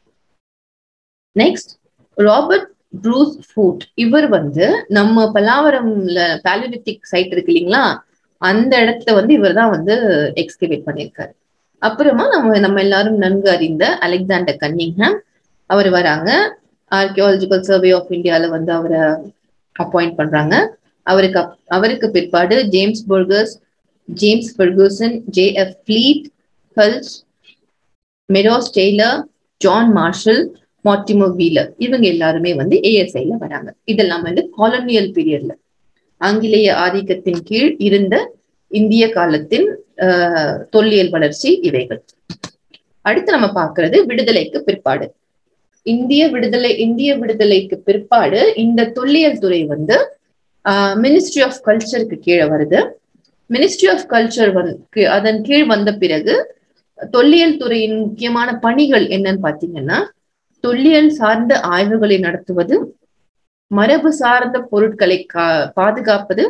நெக்ஸ்ட் ராபர்ட் ப்ரூஸ் ஃபூட் இவர் வந்து நம்ம பல்லாவரம்ல பாலிலித்திக் சைட் இருக்கு இல்லைங்களா அந்த இடத்த வந்து இவர் தான் வந்து எக்ஸ்கவேட் பண்ணியிருக்காரு அப்புறமா நம்ம நம்ம எல்லாரும் நன்கு அறிந்த அலெக்சாண்டர் கன்னிங்ஹாம் அவர் வராங்க ஆர்கியாலஜிக்கல் சர்வே ஆஃப் இந்தியால வந்து அவரை அப்பாயிண்ட் பண்றாங்க அவருக்கு அவருக்கு பிற்பாடு James Burgess James Fergusson J F Fleet Hultzsch Meadows Taylor John Marshall Mortimer Wheeler இவங்க எல்லாருமே வந்து ஏஎஸ்ஐல வராங்க இதெல்லாம் வந்து காலனியல் பீரியட்ல ஆங்கிலேய ஆதிக்கத்தின் கீழ் இருந்த இந்திய காலத்தின் தொல்லியல் வளர்ச்சி இவைகள் அடுத்து நம்ம பார்க்கிறது விடுதலைக்கு பிற்பாடு இந்திய விடுதலை இந்திய விடுதலைக்கு பிற்பாடு இந்த தொல்லியல் துறை வந்து மினிஸ்ட்ரி ஆஃப் கல்ச்சருக்கு கீழே வருது மினிஸ்ட்ரி ஆஃப் கல்ச்சர் வந்து அதன் கீழ் வந்த பிறகு தொல்லியல் துறையின் முக்கியமான பணிகள் என்னன்னு பாத்தீங்கன்னா தொல்லியல் சார்ந்த ஆய்வுகளை நடத்துவது மரபு சார்ந்த பொருட்களை கா பாதுகாப்பது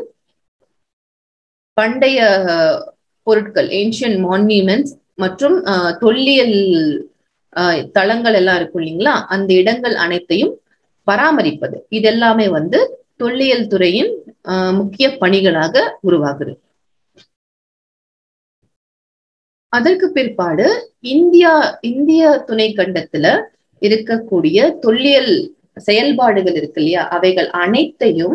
பண்டைய பொருட்கள் ஏன்ஷியன் மான்யூமெண்ட்ஸ் மற்றும் தொல்லியல் தளங்கள் எல்லாம் இருக்கும் இல்லைங்களா அந்த இடங்கள் அனைத்தையும் பராமரிப்பது இதெல்லாமே வந்து தொல்லியல் துறையின் முக்கிய பணிகளாக உருவாகுது அதற்கு பிற்பாடு இந்தியா இந்திய துணை கண்டத்துல இருக்கக்கூடிய தொல்லியல் செயல்பாடுகள் இருக்கு இல்லையா அவைகள் அனைத்தையும்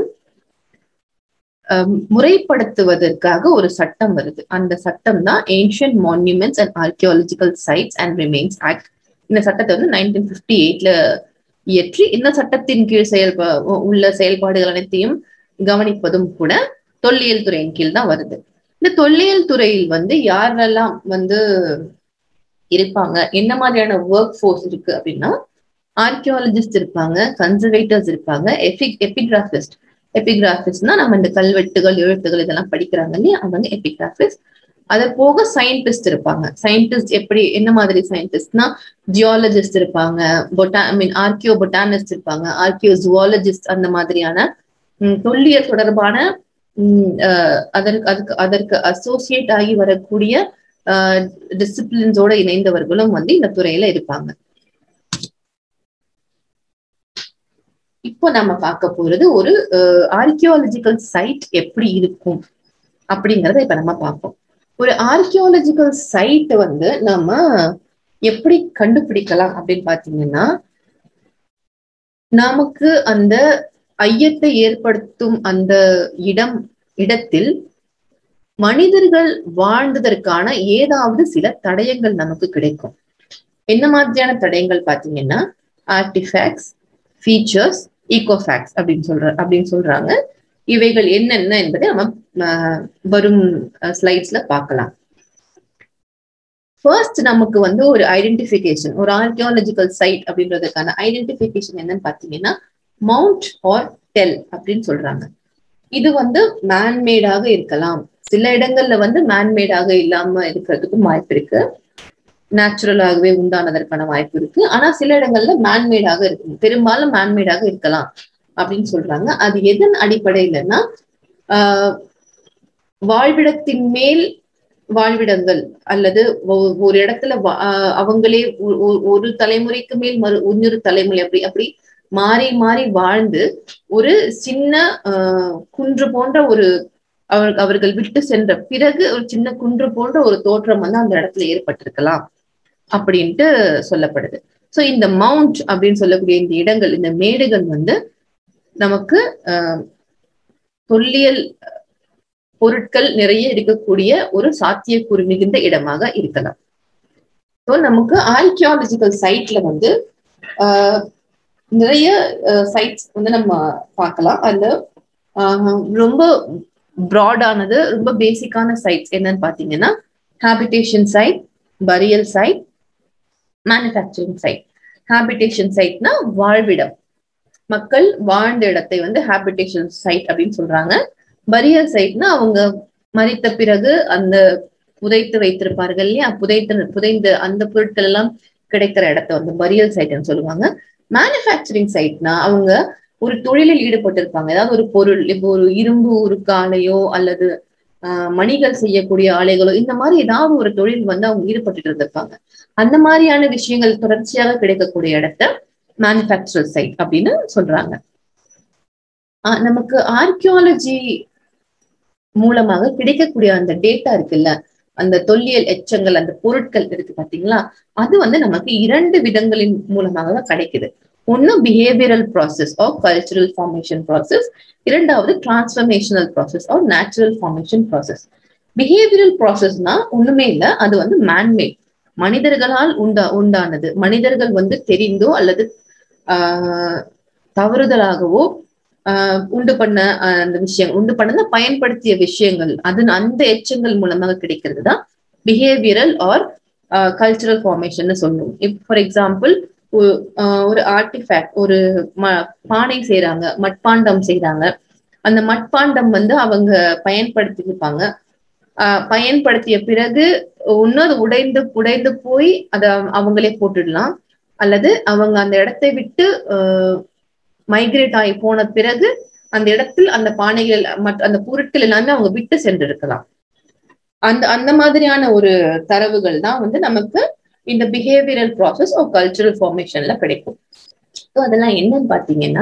முறைப்படுத்துவதற்காக ஒரு சட்டம் வருது அந்த சட்டம் தான் ancient monuments and archaeological sites and remains act இந்த சட்டத்தை வந்து நைன்டீன் பிப்டி எயிட்ல இயற்றி இந்த சட்டத்தின் கீழ் செயல்பா உள்ள செயல்பாடுகள் அனைத்தையும் கவனிப்பதும் கூட தொல்லியல் துறையின் கீழ் தான் வருது இந்த தொல்லியல் துறையில் வந்து யாரெல்லாம் வந்து இருப்பாங்க என்ன மாதிரியான ஒர்க் ஃபோர்ஸ் இருக்கு அப்படின்னா ஆர்கியாலஜிஸ்ட் இருப்பாங்க கன்சர்வேட்டர்ஸ் இருப்பாங்க எபிக் எபிகிராபிஸ்ட் எபிகிராபிஸ்ட்னா நம்ம இந்த கல்வெட்டுகள் எழுத்துகள் இதெல்லாம் படிக்கிறாங்க இல்லையா அவங்க எபிகிராபிஸ்ட் அது போக சயின்டிஸ்ட் இருப்பாங்க சயின்டிஸ்ட் எப்படி என்ன மாதிரி சயின்டிஸ்ட்னா ஜியாலஜிஸ்ட் இருப்பாங்க பொட்டா ஐ மீன் ஆர்கியோ பொட்டானிஸ்ட் இருப்பாங்க ஆர்கியோ ஜுவாலஜிஸ்ட் அந்த மாதிரியான தொல்லியல் தொடர்பான அதற்கு அதுக்கு அதற்கு அசோசியேட் ஆகி வரக்கூடிய டிசிப்ளின்ஸோட இணைந்தவர்களும் வந்து இந்த துறையில இருப்பாங்க இப்போ நம்ம பார்க்க போறது ஒரு ஆர்கியாலஜிக்கல் சைட் எப்படி இருக்கும் அப்படிங்கறத இப்ப நம்ம பார்ப்போம் ஒரு ஆர்கியாலஜிக்கல் சைட் வந்து நம்ம எப்படி கண்டுபிடிக்கலாம் அப்படின்னு பாத்தீங்கன்னா நமக்கு அந்த ஐயத்தை ஏற்படுத்தும் அந்த இடம் இடத்தில் மனிதர்கள் வாழ்ந்ததற்கான ஏதாவது சில தடயங்கள் நமக்கு கிடைக்கும் என்ன மாதிரியான தடயங்கள் பாத்தீங்கன்னா ஆர்டிஃபேக்ட்ஸ் ஃபீச்சர்ஸ் ஈகோஃபேக்ட்ஸ் அப்படின்னு சொல்ற அப்படின்னு சொல்றாங்க இவைகள் என்னென்ன என்பதை நம்ம வரும் ஸ்லைட்ஸ்ல பார்க்கலாம் ஃபர்ஸ்ட் நமக்கு வந்து ஒரு ஐடென்டிபிகேஷன் ஒரு ஆர்கியாலஜிக்கல் சைட் அப்படின்றதுக்கான ஐடென்டிபிகேஷன் என்னன்னு பாத்தீங்கன்னா மவுண்ட் ஆர் டெல் அப்படின்னு சொல்றாங்க இது வந்து மேன்மேடாக இருக்கலாம் சில இடங்கள்ல வந்து மேன்மேடாக இல்லாம இருக்கிறதுக்கும் வாய்ப்பு இருக்கு நேச்சுரலாகவே உண்டானதற்கான வாய்ப்பு இருக்கு ஆனா சில இடங்கள்ல மேன்மேடாக இருக்கு பெரும்பாலும் மேன்மேடாக இருக்கலாம் அப்படின்னு சொல்றாங்க அது எதன் அடிப்படையிலன்னா ஆஹ் வாழ்விடத்தின் மேல் வாழ்விடங்கள் அல்லது ஒரு இடத்துல அவங்களே ஒரு தலைமுறைக்கு மேல் மறு இன்னொரு தலைமுறை அப்படி அப்படி மாறி மாறி வாழ்ந்து ஒரு சின்ன குன்று போன்ற ஒரு அவர் அவர்கள் விட்டு சென்ற பிறகு ஒரு சின்ன குன்று போன்ற ஒரு தோற்றம் வந்து அந்த இடத்துல ஏற்பட்டிருக்கலாம் அப்படின்ட்டு சொல்லப்படுது சோ இந்த மவுண்ட் அப்படின்னு சொல்லக்கூடிய இந்த இடங்கள் இந்த மேடுகள் வந்து நமக்கு தொல்லியல் பொருட்கள் நிறைய இருக்கக்கூடிய ஒரு சாத்தியக்கூறு மிகுந்த இடமாக இருக்கலாம் ஸோ நமக்கு ஆர்கியாலஜிக்கல் சைட்ல வந்து நிறைய சைட்ஸ் வந்து நம்ம பார்க்கலாம் அந்த ரொம்ப ப்ராடானது ரொம்ப பேசிக்கான சைட்ஸ் என்னன்னு பாத்தீங்கன்னா habitation site burial site manufacturing site habitation சைட்னா வாழ்விடம் மக்கள் வாழ்ந்த இடத்தை வந்து ஹாபிடேஷன் சைட் அப்படின்னு சொல்றாங்க பரியல் சைட்னா அவங்க மறித்த பிறகு அந்த புதைத்து வைத்திருப்பார்கள் இல்லையா புதைத்து புதைந்த அந்த பொருட்கள் எல்லாம் கிடைக்கிற இடத்த வந்து பரியல் சைட்னு சொல்லுவாங்க மேனுஃபேக்சரிங் சைட்னா அவங்க ஒரு தொழிலில் ஈடுபட்டிருப்பாங்க ஏதாவது ஒரு பொருள் இப்போ ஒரு இரும்பு உருக்கு ஆலையோ அல்லது மணிகள் செய்யக்கூடிய ஆலைகளோ இந்த மாதிரி ஏதாவது ஒரு தொழில் வந்து அவங்க ஈடுபட்டு இருந்திருப்பாங்க அந்த மாதிரியான விஷயங்கள் தொடர்ச்சியாக கிடைக்கக்கூடிய இடத்த மேனுஃபேக்சரர் சைட் அப்படின்னு சொல்றாங்க நமக்கு ஆர்கியாலஜி மூலமாக கிடைக்கக்கூடிய அந்த டேட்டா இருக்குல்ல அந்த தொல்லியல் எச்சங்கள் அந்த பொருட்கள் இருக்கு பாத்தீங்களா அது வந்து நமக்கு இரண்டு விதங்களின் மூலமாக தான் கிடைக்குது ஒன்னு behavioural process of cultural formation process இரண்டாவது transformational process of natural formation process behavioural ப்ராசஸ்னா ஒண்ணுமே இல்லை அது வந்து மேன்மேட் மனிதர்களால் உண்டா உண்டானது மனிதர்கள் வந்து தெரிந்தோ அல்லது ஆஹ் தவறுதலாகவோ ஆஹ் உண்டு பண்ண அந்த விஷயம் உண்டு பண்ண பயன்படுத்திய விஷயங்கள் அது அந்த எச்சங்கள் மூலமாக கிடைக்கிறது தான் பிஹேவியரல் ஆர் கல்ச்சுரல் ஃபார்மேஷன் சொல்லுவோம் இப் ஃபார் எக்ஸாம்பிள் ஒரு ஆர்டிஃபேக்ட் ஒரு ம பானை செய்யறாங்க மட்பாண்டம் செய்யறாங்க அந்த மட்பாண்டம் வந்து அவங்க பயன்படுத்தியிருப்பாங்க ஆஹ் பயன்படுத்திய பிறகு ஒன்னும் அது உடைந்து உடைந்து போய் அதை அவங்களே போட்டுடலாம் அல்லது அவங்க அந்த இடத்தை விட்டு மைக்ரேட் ஆகி போன பிறகு அந்த இடத்தில் அந்த பானைகள் அந்த பொருட்கள் எல்லாமே அவங்க விட்டு சென்றிருக்கலாம் அந்த அந்த மாதிரியான ஒரு தரவுகள் தான் வந்து நமக்கு இந்த பிஹேவியரல் ப்ராசஸ் ஆஃப் கல்ச்சுரல் ஃபார்மேஷன்ல கிடைக்கும் ஸோ அதெல்லாம் என்னன்னு பாத்தீங்கன்னா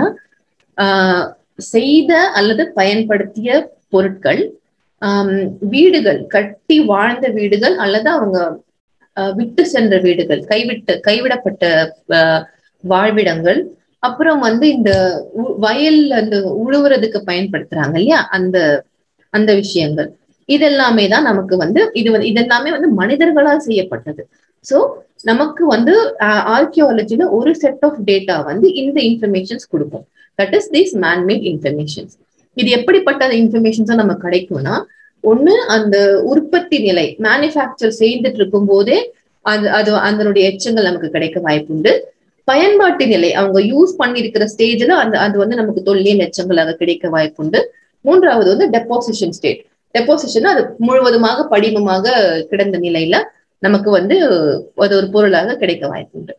ஆஹ் செய்த அல்லது பயன்படுத்திய பொருட்கள் ஆஹ் வீடுகள் கட்டி வாழ்ந்த வீடுகள் அல்லது அவங்க விட்டு சென்ற வீடுகள் கைவிட்டு கைவிடப்பட்ட வாழ்விடங்கள் அப்புறம் வந்து இந்த வயல்ல அந்த உழுவுறதுக்கு பயன்படுத்துறாங்க இல்லையா அந்த அந்த விஷயங்கள் இதெல்லாமே தான் நமக்கு வந்து இது வந்து இதெல்லாமே வந்து மனிதர்களால் செய்யப்பட்டது சோ நமக்கு வந்து ஆர்கியாலஜில ஒரு செட் ஆஃப் டேட்டா வந்து இந்த இன்ஃபர்மேஷன்ஸ் கொடுக்கும் that is this manmade informations இது எப்படிப்பட்ட இன்ஃபர்மேஷன்ஸா நமக்கு கிடைக்கும்னா ஒண்ணு அந்த உற்பத்தி நிலை மேனுஃபேக்சர் செய்துட்டு இருக்கும் போதே அது அது அதனுடைய எச்சங்கள் நமக்கு கிடைக்க வாய்ப்புண்டு பயன்பாட்டு நிலை அவங்க யூஸ் பண்ணிருக்கிற ஸ்டேஜ்ல அந்த அது வந்து நமக்கு தொல்லியல் எச்சங்களாக கிடைக்க வாய்ப்புண்டு மூன்றாவது வந்து டெபாசிஷன் ஸ்டேட் டெபாசிஷன் அது முழுவதுமாக படிமமாக கிடந்த நிலையில நமக்கு வந்து அது ஒரு பொருளாக கிடைக்க வாய்ப்புண்டு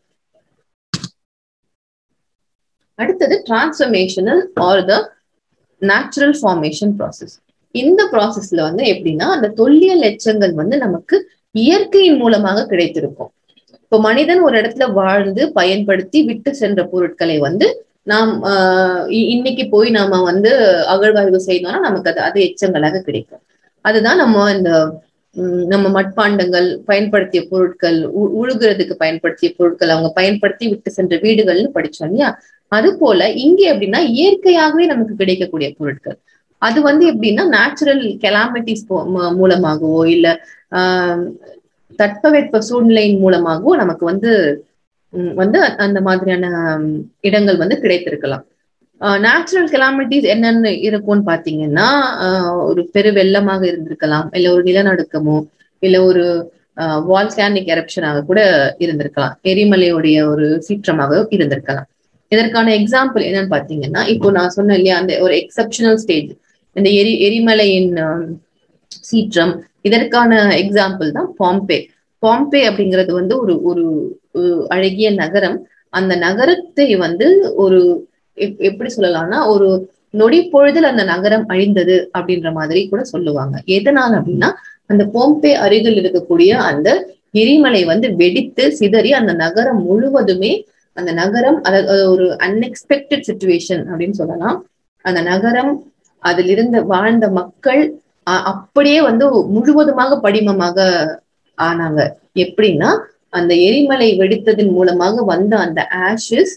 அடுத்தது transformational or the natural formation process இந்த ப்ராசஸ்ல வந்து எப்படின்னா அந்த தொல்லியல் எச்சங்கள் வந்து நமக்கு இயற்கையின் மூலமாக கிடைத்திருக்கும் இப்போ மனிதன் ஒரு இடத்துல வாழ்ந்து பயன்படுத்தி விட்டு சென்ற பொருட்களை வந்து நாம் ஆஹ் இ- இன்னைக்கு போய் நாம வந்து அகழ்வாய்வு செய்தோம்னா நமக்கு அது அது எச்சங்களாக கிடைக்கும் அதுதான் நம்ம இந்த ம், நம்ம மட்பாண்டங்கள் பயன்படுத்திய பொருட்கள் உ- உழுகுறதுக்கு பயன்படுத்திய பொருட்கள் அவங்க பயன்படுத்தி விட்டு சென்ற வீடுகள்னு படிச்சோம் இல்லையா அது போல இங்கே எப்படின்னா இயற்கையாகவே நமக்கு கிடைக்கக்கூடிய பொருட்கள் அது வந்து எப்படின்னா நேச்சுரல் கெலாமிட்டிஸ் மூலமாகவோ இல்ல ஆஹ் தட்பவெட்ப சூழ்நிலையின் மூலமாகவோ நமக்கு வந்து ம், வந்து அ- அந்த மாதிரியான ம், இடங்கள் வந்து கிடைத்திருக்கலாம் நேச்சுரல் கெலாமிட்டிஸ் என்னென்னு இருக்கும்னு பாத்தீங்கன்னா ஆஹ் ஒரு பெரு வெள்ளமாக இருந்திருக்கலாம் இல்ல ஒரு நிலநடுக்கமோ இல்ல ஒரு வால்கானிக் எரப்ஷனாக கூட இருந்திருக்கலாம் எரிமலையுடைய ஒரு சீற்றமாக இருந்திருக்கலாம் இதற்கான எக்ஸாம்பிள் என்னன்னு பாத்தீங்கன்னா இப்போ நான் சொன்னேன் இல்லையா அந்த ஒரு எக்ஸப்ஷனல் ஸ்டேஜ் இந்த எரி எரிமலையின் ஆஹ், சீற்றம் இதற்கான எக்ஸாம்பிள் தான் பாம்பே பாம்பே அப்படிங்கிறது வந்து ஒரு ஒரு ஒரு அழகிய நகரம் அந்த நகரத்தை வந்து ஒரு எப்- எப்படி சொல்லலாம்னா ஒரு நொடி பொழுதில் அந்த நகரம் அழிந்தது அப்படின்ற மாதிரி கூட சொல்லுவாங்க எதனால அப்படின்னா அந்த போம்பே அருகில் இருக்கக்கூடிய அந்த எரிமலை வந்து வெடித்து சிதறி அந்த நகரம் முழுவதுமே அந்த நகரம் அதாவது அது ஒரு அன்எக்ஸ்பெக்டட் சுச்சுவேஷன் அப்படின்னு சொல்லலாம் அந்த நகரம் அதில் இருந்த வாழ்ந்த மக்கள் அ- அப்படியே வந்து முழுவதுமாக படிமமாக ஆனாங்க எப்படின்னா அந்த எரிமலை வெடித்ததன் மூலமாக வந்த அந்த ஆஷஸ்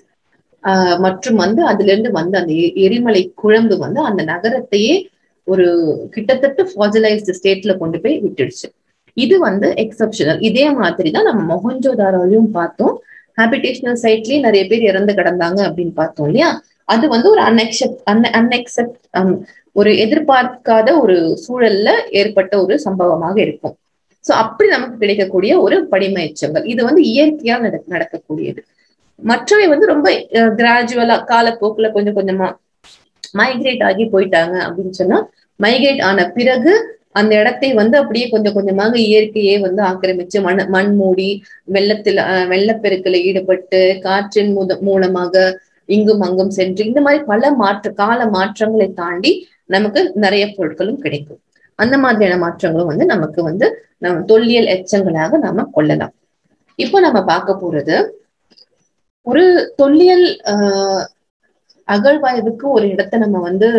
மற்றும் வந்து அதுல இருந்து வந்த அந்த எ- எரிமலை குழம்பு வந்து அந்த நகரத்தையே ஒரு கிட்டத்தட்ட ஃபாசிலைஸ்டு ஸ்டேட்ல கொண்டு போய் விட்டுடுச்சு இது வந்து எக்ஸப்ஷனல் இதே மாதிரி தான் நம்ம மொஹஞ்சோதாரோலையும் பார்த்தோம் ஹாபிடேஷனல் சைட்லயும் நிறைய பேர் இறந்து கிடந்தாங்க அப்படின்னு பார்த்தோம் இல்லையா அது வந்து ஒரு அன்எக்செப்ட் அன்எக்செப்ட் ஒரு எதிர்பார்க்காத ஒரு சூழல்ல ஏற்பட்ட ஒரு சம்பவமாக இருக்கும் சோ அப்படி நமக்கு கிடைக்கக்கூடிய ஒரு படிம எச்சங்கள் இது வந்து இயற்கையா நட- நடக்கக்கூடியது மற்றவை வந்து ரொம்ப கிராஜுவலா காலப்போக்குல கொஞ்சம் கொஞ்சமா மைக்ரேட் ஆகி போயிட்டாங்க அப்படின்னு சொன்னா மைக்ரேட் ஆன பிறகு அந்த இடத்தை வந்து அப்படியே கொஞ்சம் கொஞ்சமாக இயற்கையே வந்து ஆக்கிரமிச்சு மண் மண் மூடி வெள்ளத்தில் அஹ், வெள்ளப்பெருக்கில் ஈடுபட்டு காற்றின் மூத மூலமாக இங்கும் அங்கும் சென்று இந்த மாதிரி பல மாற்ற கால மாற்றங்களை தாண்டி நமக்கு நிறைய பொருட்களும் கிடைக்கும் அந்த மாதிரியான மாற்றங்களும் வந்து நமக்கு வந்து நம்ம தொல்லியல் எச்சங்களாக நாம கொள்ளலாம் இப்போ நம்ம பார்க்க போறது ஒரு தொல்லியல் ஆஹ் அகழ்வாய்வுக்கு ஒரு இடத்த நம்ம வந்து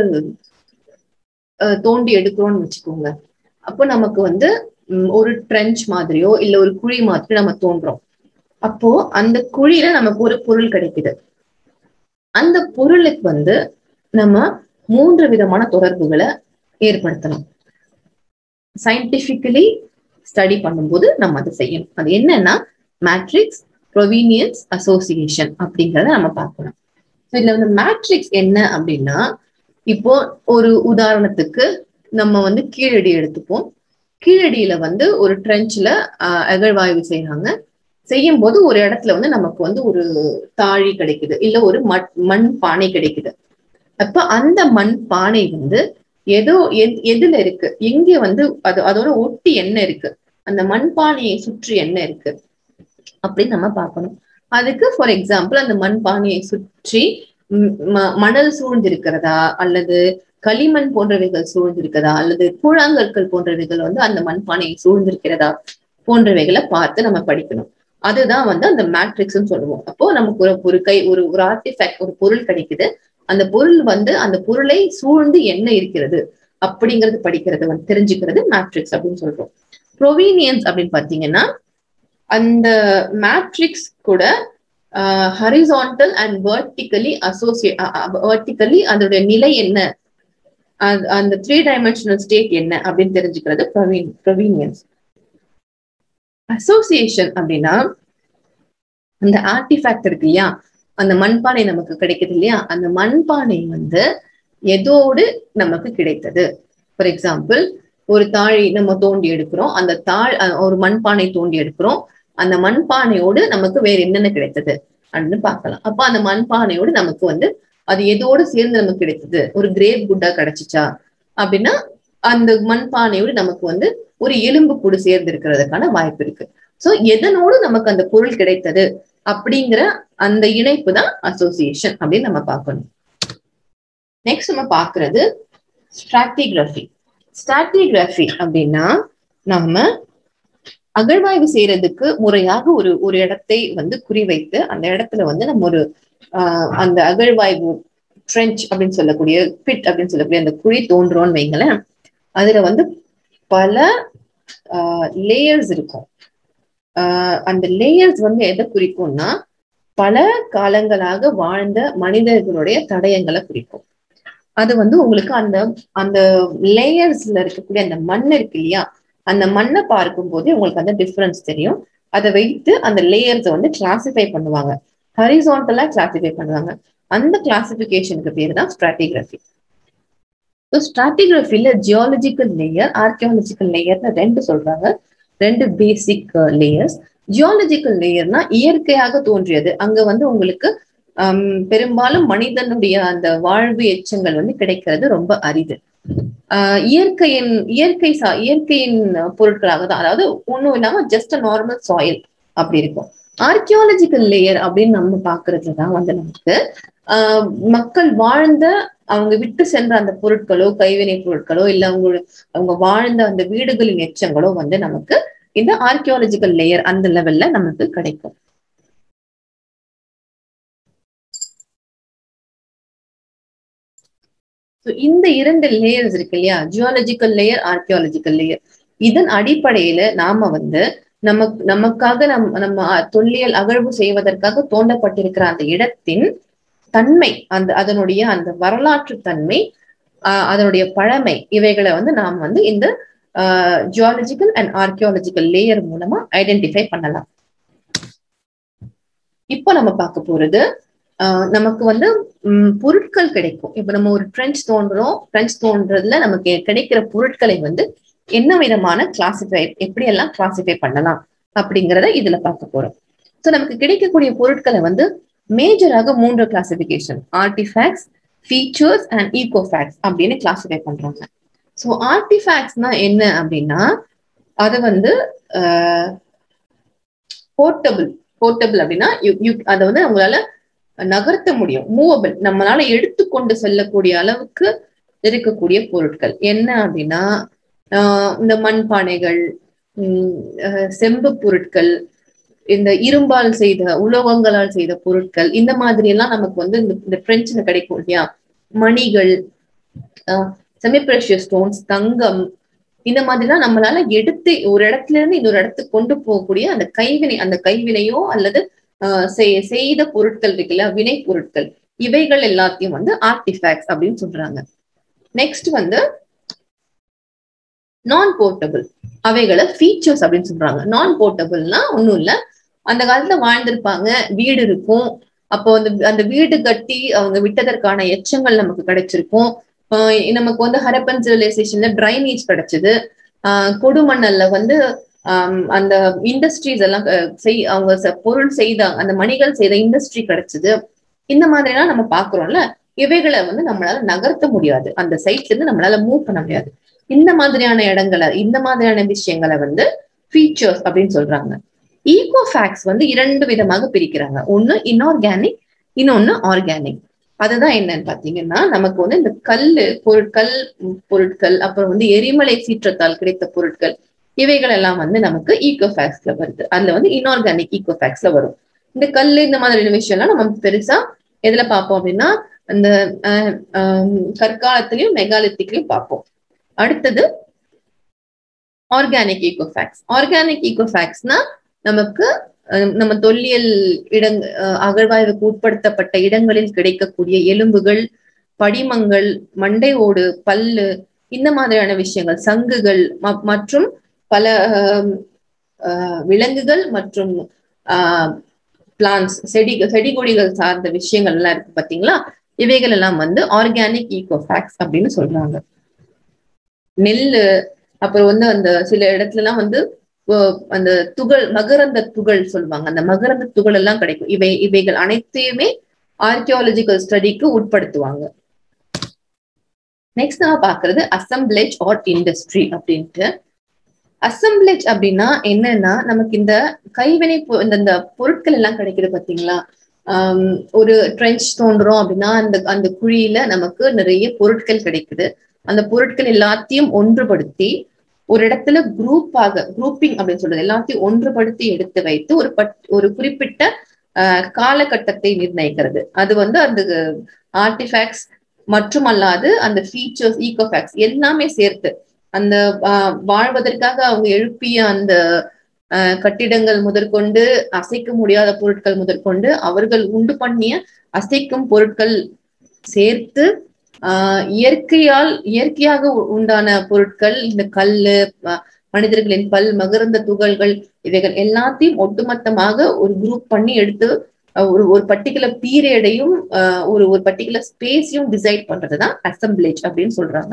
ஆஹ் தோண்டி எடுக்கிறோம்னு வச்சுக்கோங்க அப்போ நமக்கு வந்து ம், ஒரு ட்ரெஞ்ச் மாதிரியோ இல்ல ஒரு குழி மாதிரி நம்ம தோன்றோம் அப்போ அந்த குழியில நமக்கு ஒரு பொருள் கிடைக்குது அந்த பொருளுக்கு வந்து நம்ம மூன்று விதமான தொடர்புகளை ஏற்படுத்தணும் சயின்டிபிக்கலி ஸ்டடி பண்ணும்போது நம்ம அதை செய்யணும் அது என்னன்னா மேட்ரிக்ஸ் ப்ரொவீனியன்ஸ் அசோசியேஷன் அப்படிங்கறத நம்ம பார்க்கணும் So இதுல வந்து மேட்ரிக்ஸ் என்ன அப்படின்னா இப்போ ஒரு உதாரணத்துக்கு நம்ம வந்து கீழடி எடுத்துப்போம் கீழடியில வந்து ஒரு ட்ரெஞ்ச்ல அகழ்வாய்வு செய்யறாங்க செய்யும் போது ஒரு இடத்துல வந்து நமக்கு வந்து ஒரு தாழி கிடைக்குது இல்ல ஒரு மட் மண் பானை கிடைக்குது அப்ப அந்த மண் பானை வந்து ஏதோ எத்- எதுல இருக்கு எங்க வந்து அது அதோட ஒட்டி என்ன இருக்கு அந்த மண்பானையை சுற்றி என்ன இருக்கு அப்படின்னு நம்ம பார்க்கணும் அதுக்கு ஃபார் எக்ஸாம்பிள் அந்த மண்பானையை சுற்றி ம், ம- மணல் சூழ்ந்திருக்கிறதா அல்லது களிமண் போன்றவைகள் சூழ்ந்திருக்கிறதா அல்லது கூழாங்கற்கள் போன்றவைகள் வந்து அந்த மண்பானையை சூழ்ந்திருக்கிறதா போன்றவைகளை பார்த்து நம்ம படிக்கணும் அதுதான் வந்து அந்த மேட்ரிக்ஸ்னு சொல்லுவோம் அப்போ நமக்கு ஒரு ஒரு கை ஒரு ஒரு ஆர்டிஃபேக்ட் ஒரு பொருள் கிடைக்குது அந்த பொருள் வந்து அந்த பொருளை சூழ்ந்து என்ன இருக்கிறது அப்படிங்கிறது படிக்கிறது வந்து தெரிஞ்சுக்கிறது மேட்ரிக்ஸ் அப்படின்னு சொல்றோம் ப்ரொவீனியன்ஸ் அப்படின்னு பாத்தீங்கன்னா அந்த மேட்ரிக்ஸ் கூட ஹரிசான்டல் அண்ட் வெர்டிக்கலி அசோசியே வெர்டிக்கலி அதோட நிலை என்ன அது- அந்த த்ரீ டைமென்ஷனல் ஸ்டேட் என்ன அப்படின்னு தெரிஞ்சுக்கிறது ப்ரொவீனியன்ஸ் அசோசியேஷன் அப்படின்னா அந்த ஆர்டிஃபேக்ட் இருக்கு இல்லையா அந்த மண்பானை நமக்கு கிடைக்குது இல்லையா அந்த மண்பானை வந்து எதோடு நமக்கு கிடைத்தது ஃபார் எக்ஸாம்பிள் ஒரு தாழி நம்ம தோண்டி எடுக்கிறோம் அந்த தாழ் அஹ் ஒரு மண்பானை தோண்டி எடுக்கிறோம் அந்த மண்பானையோடு நமக்கு வேற என்னென்ன கிடைத்தது அப்படின்னு பார்க்கலாம் அப்ப அந்த மண்பானையோடு நமக்கு வந்து அது எதோடு சேர்ந்து நமக்கு கிடைத்தது ஒரு கிரேப் குட்டா கிடைச்சிச்சா அப்படின்னா அந்த மண்பானையோடு நமக்கு வந்து ஒரு எலும்பு கூடு சேர்ந்து இருக்கிறதுக்கான வாய்ப்பு இருக்கு சோ எதனோடு நமக்கு அந்த பொருள் கிடைத்தது அப்படிங்கிற அந்த இணைப்பு தான் அசோசியேஷன் அப்படின்னு நம்ம பார்க்கணும் நெக்ஸ்ட் நம்ம பார்க்கிறது ஸ்ட்ராட்டிகிராஃபி ஸ்ட்ராட்டிகிராஃபி அப்படின்னா நாம அகழ்வாய்வு செய்யறதுக்கு முறையாக ஒரு ஒரு இடத்தை வந்து குறிவைத்து அந்த இடத்துல வந்து நம்ம ஒரு ஆஹ் அந்த அகழ்வாய்வு ட்ரெஞ்ச் அப்படின்னு சொல்லக்கூடிய பிட் அப்படின்னு சொல்லக்கூடிய அந்த குழி தோன்றோன்னு வைங்களேன் அதுல வந்து பல லேயர்ஸ் இருக்கும் ஆஹ் அந்த லேயர்ஸ் வந்து எதை குறிக்கும்னா பல காலங்களாக வாழ்ந்த மனிதர்களுடைய தடயங்களை குறிக்கும் அது வந்து உங்களுக்கு அந்த அந்த லேயர்ஸ்ல இருக்கக்கூடிய அந்த மண் இருக்கு இல்லையா அந்த மண்ணை பார்க்கும் போதே உங்களுக்கு அந்த டிஃபரன்ஸ் தெரியும் அதை வைத்து அந்த லேயர்ஸை வந்து கிளாசிஃபை பண்ணுவாங்க ஹரிசான்டலா கிளாசிஃபை பண்ணுவாங்க அந்த கிளாசிபிகேஷனுக்கு பேர் தான் ஸ்ட்ராட்டிகிராஃபி ஸோ ஸ்ட்ராட்டிகிராஃபில ஜியாலஜிக்கல் லேயர் ஆர்கியாலஜிக்கல் லேயர்னு ரெண்டு சொல்றாங்க ரெண்டு பேசிக் லேயர்ஸ் ஜியாலஜிக்கல் லேயர்னா இயற்கையாக தோன்றியது அங்க வந்து உங்களுக்கு பெரும்பாலும் மனிதனுடைய அந்த வாழ்வு எச்சங்கள் வந்து கிடைக்கிறது ரொம்ப அரிது ஆஹ் இயற்கையின் இயற்கை சா இயற்கையின் பொருட்களாக தான் அதாவது ஒண்ணும் இல்லாம ஜஸ்ட் நார்மல் சாயில் அப்படி இருக்கும் ஆர்கியாலஜிக்கல் லேயர் அப்படின்னு நம்ம பாக்குறது தான் வந்து நமக்கு ஆஹ் மக்கள் வாழ்ந்த அவங்க விட்டு சென்ற அந்த பொருட்களோ கைவினை பொருட்களோ இல்ல அவங்க அவங்க வாழ்ந்த அந்த வீடுகளின் எச்சங்களோ வந்து நமக்கு இந்த ஆர்கியாலஜிக்கல் லேயர் அந்த லெவல்ல நமக்கு கிடைக்கும் இந்த இரண்டு லேயர்ஸ் இருக்கு இல்லையா ஜியாலஜிக்கல் லேயர் ஆர்கியாலஜிக்கல் லேயர் இதன் அடிப்படையில நாம வந்து நமக்கு நமக்காக நம் நம்ம தொல்லியல் அகழ்வு செய்வதற்காக தோண்டப்பட்டிருக்கிற அந்த இடத்தின் தன்மை அந்த அதனுடைய அந்த வரலாற்று தன்மை ஆஹ் அதனுடைய பழமை இவைகளை வந்து நாம் வந்து இந்த ஜியாலஜிக்கல் அண்ட் ஆர்கியாலஜிக்கல் லேயர் மூலமா ஐடென்டிஃபை பண்ணலாம் இப்போ நம்ம பார்க்க போறது நமக்கு வந்து பொருட்கள் கிடைக்கும் இப்ப நம்ம ஒரு ட்ரெஞ்ச் தோன்றோம் ட்ரெஞ்ச் தோன்றதுல நமக்கு கிடைக்கிற பொருட்களை வந்து என்ன விதமான கிளாசிஃபை எப்படி எல்லாம் கிளாசிஃபை பண்ணலாம் அப்படிங்கிறத இதுல பார்க்க போறோம் ஸோ நமக்கு கிடைக்கக்கூடிய பொருட்களை வந்து மேஜராக மூன்று classification artefacts features and ecofacts அப்படின்னு கிளாசிஃபை பண்றாங்க ஸோ ஆர்டிஃபேக்ட்ஸ்னா என்ன அப்படின்னா அதை வந்து போர்ட்டபிள் போர்ட்டபிள் அப்படின்னா அதை வந்து அவங்களால நகர்த்த முடியும் மூவபிள் நம்மளால எடுத்துக்கொண்டு செல்லக்கூடிய அளவுக்கு இருக்கக்கூடிய பொருட்கள் என்ன அப்படின்னா இந்த மண்பானைகள் செம்பு பொருட்கள் இந்த இரும்பால் செய்த உலோகங்களால் செய்த பொருட்கள் இந்த மாதிரி எல்லாம் நமக்கு வந்து இந்த பிரெஞ்சுல கிடைக்கும் இல்லையா மணிகள் செமிப்ரெஷியஸ் ஸ்டோன்ஸ் தங்கம் இந்த மாதிரிலாம் நம்மளால எடுத்து ஒரு இடத்துல இருந்து இன்னொரு இடத்துக்கு கொண்டு போகக்கூடிய அந்த கைவினை அந்த கைவினையோ அல்லது செய்த பொருட்கள் இருக்குல்ல வினை பொருட்கள் இவைகள் எல்லாத்தையும் வந்து ஆர்டிஃபேக்ட்ஸ் அப்படின்னு சொல்றாங்க நெக்ஸ்ட் வந்து நான் போர்ட்டபிள் அவைகளை ஃபீச்சர்ஸ் அப்படின்னு சொல்றாங்க நான் போர்ட்டபிள்னா ஒன்றும் இல்லை அந்த காலத்துல வாழ்ந்திருப்பாங்க வீடு இருக்கும் அப்போ அந்த அந்த வீடு கட்டி அவங்க விட்டதற்கான எச்சங்கள் நமக்கு கிடைச்சிருக்கும் நமக்கு வந்து ஹரப்பன் சிவிலைசேஷன்ல ட்ரைனேஜ் கிடைச்சது ஆஹ் கொடுமண்ணல்ல வந்து அந்த இண்டஸ்ட்ரீஸ் எல்லாம் செய் அவங்க பொருள் செய்த அந்த மணிகள் செய்த இண்டஸ்ட்ரி கிடைச்சது இந்த மாதிரி எல்லாம் நம்ம பாக்குறோம்ல இவைகளை வந்து நம்மளால நகர்த்த முடியாது அந்த சைட்ல இருந்து நம்மளால மூவ் பண்ண முடியாது இந்த மாதிரியான இடங்களை இந்த மாதிரியான விஷயங்களை வந்து ஃபீச்சர்ஸ் அப்படின்னு சொல்றாங்க ஈகோ ஃபேக்ட்ஸ் வந்து இரண்டு விதமாக பிரிக்கிறாங்க ஒண்ணு இன்ஆர்கானிக் இன்னொன்னு ஆர்கானிக் அதுதான் என்னன்னு பாத்தீங்கன்னா நமக்கு வந்து இந்த கல்லு பொருட்கள் பொருட்கள் அப்புறம் வந்து எரிமலை சீற்றத்தால் கிடைத்த பொருட்கள் இவைகள் எல்லாம் வந்து நமக்கு ஈகோஃபேக்ஸ்ல வருது அதுல வந்து இன்ஆர்கானிக் ஈகோஃபேக்ஸ்ல வரும் இந்த கல் இந்த மாதிரியான விஷயம்லாம் நம்ம பெருசா எதுல பார்ப்போம் அப்படின்னா அந்த கற்காலத்திலயும் மெகாலித்திக்லயும் பார்ப்போம் அடுத்தது ஆர்கானிக் ஈகோஃபேக்ஸ் ஆர்கானிக் ஈகோஃபேக்ஸ்னா நமக்கு நம்ம தொல்லியல் இடங் அகழ்வாய்வுக்கு உட்படுத்தப்பட்ட இடங்களில் கிடைக்கக்கூடிய எலும்புகள் படிமங்கள் மண்டை ஓடு பல்லு இந்த மாதிரியான விஷயங்கள் சங்குகள் மற்றும் பல விலங்குகள் மற்றும் பிளான்ஸ் செடி செடி கொடிகள் சார்ந்த விஷயங்கள் எல்லாம் இருக்கு பாத்தீங்களா இவைகள் எல்லாம் வந்து ஆர்கானிக் ஈகோஃபேக்ஸ் அப்படின்னு சொல்றாங்க நெல்லு அப்புறம் வந்து அந்த சில இடத்துல எல்லாம் வந்து அந்த துகள் மகரந்த துகள் சொல்லுவாங்க அந்த மகரந்த துகள் எல்லாம் கிடைக்கும் இவை இவைகள் அனைத்தையுமே ஆர்கியாலஜிக்கல் ஸ்டடிக்கு உட்படுத்துவாங்க நெக்ஸ்ட் நம்ம பாக்குறது அசம்பிளேஜ் ஆர் இண்டஸ்ட்ரி அப்படின்ட்டு அசம்பிளேஜ் அப்படின்னா என்னன்னா நமக்கு இந்த கைவினை இந்த பொருட்கள் எல்லாம் கிடைக்குது பாத்தீங்களா ஒரு ட்ரெஞ்ச் தோன்றோம் அப்படின்னா அந்த அந்த குழியில நமக்கு நிறைய பொருட்கள் கிடைக்குது அந்த பொருட்கள் எல்லாத்தையும் ஒன்றுபடுத்தி ஒரு இடத்துல குரூப்பாக குரூப்பிங் அப்படின்னு சொல்றது எல்லாத்தையும் ஒன்றுபடுத்தி எடுத்து வைத்து ஒரு பட் ஒரு குறிப்பிட்ட ஆஹ் காலகட்டத்தை நிர்ணயிக்கிறது அது வந்து அந்த ஆர்டிஃபேக்ட்ஸ் மற்றும் அல்லாது அந்த ஃபீச்சர்ஸ் ஈகோஃபேக்ட்ஸ் எல்லாமே சேர்த்து அந்த ஆஹ் வாழ்வதற்காக அவங்க எழுப்பிய அந்த ஆஹ் கட்டிடங்கள் முதற்கொண்டு அசைக்க முடியாத பொருட்கள் முதற்கொண்டு அவர்கள் உண்டு பண்ணிய அசைக்கும் பொருட்கள் சேர்த்து ஆஹ் இயற்கையால் இயற்கையாக உ- உண்டான பொருட்கள் இந்த கல்லு ம- மனிதர்களின் பல் மகரந்த துகள்கள் இவைகள் எல்லாத்தையும் ஒட்டுமொத்தமாக ஒரு குரூப் பண்ணி எடுத்து அஹ், ஒரு ஒரு பர்டிகுலர் பீரியடையும் ஒரு ஒரு பர்டிகுலர் ஸ்பேஸையும் டிசைட் பண்றதுதான் அசம்பிளேஜ் அப்படின்னு சொல்றாங்க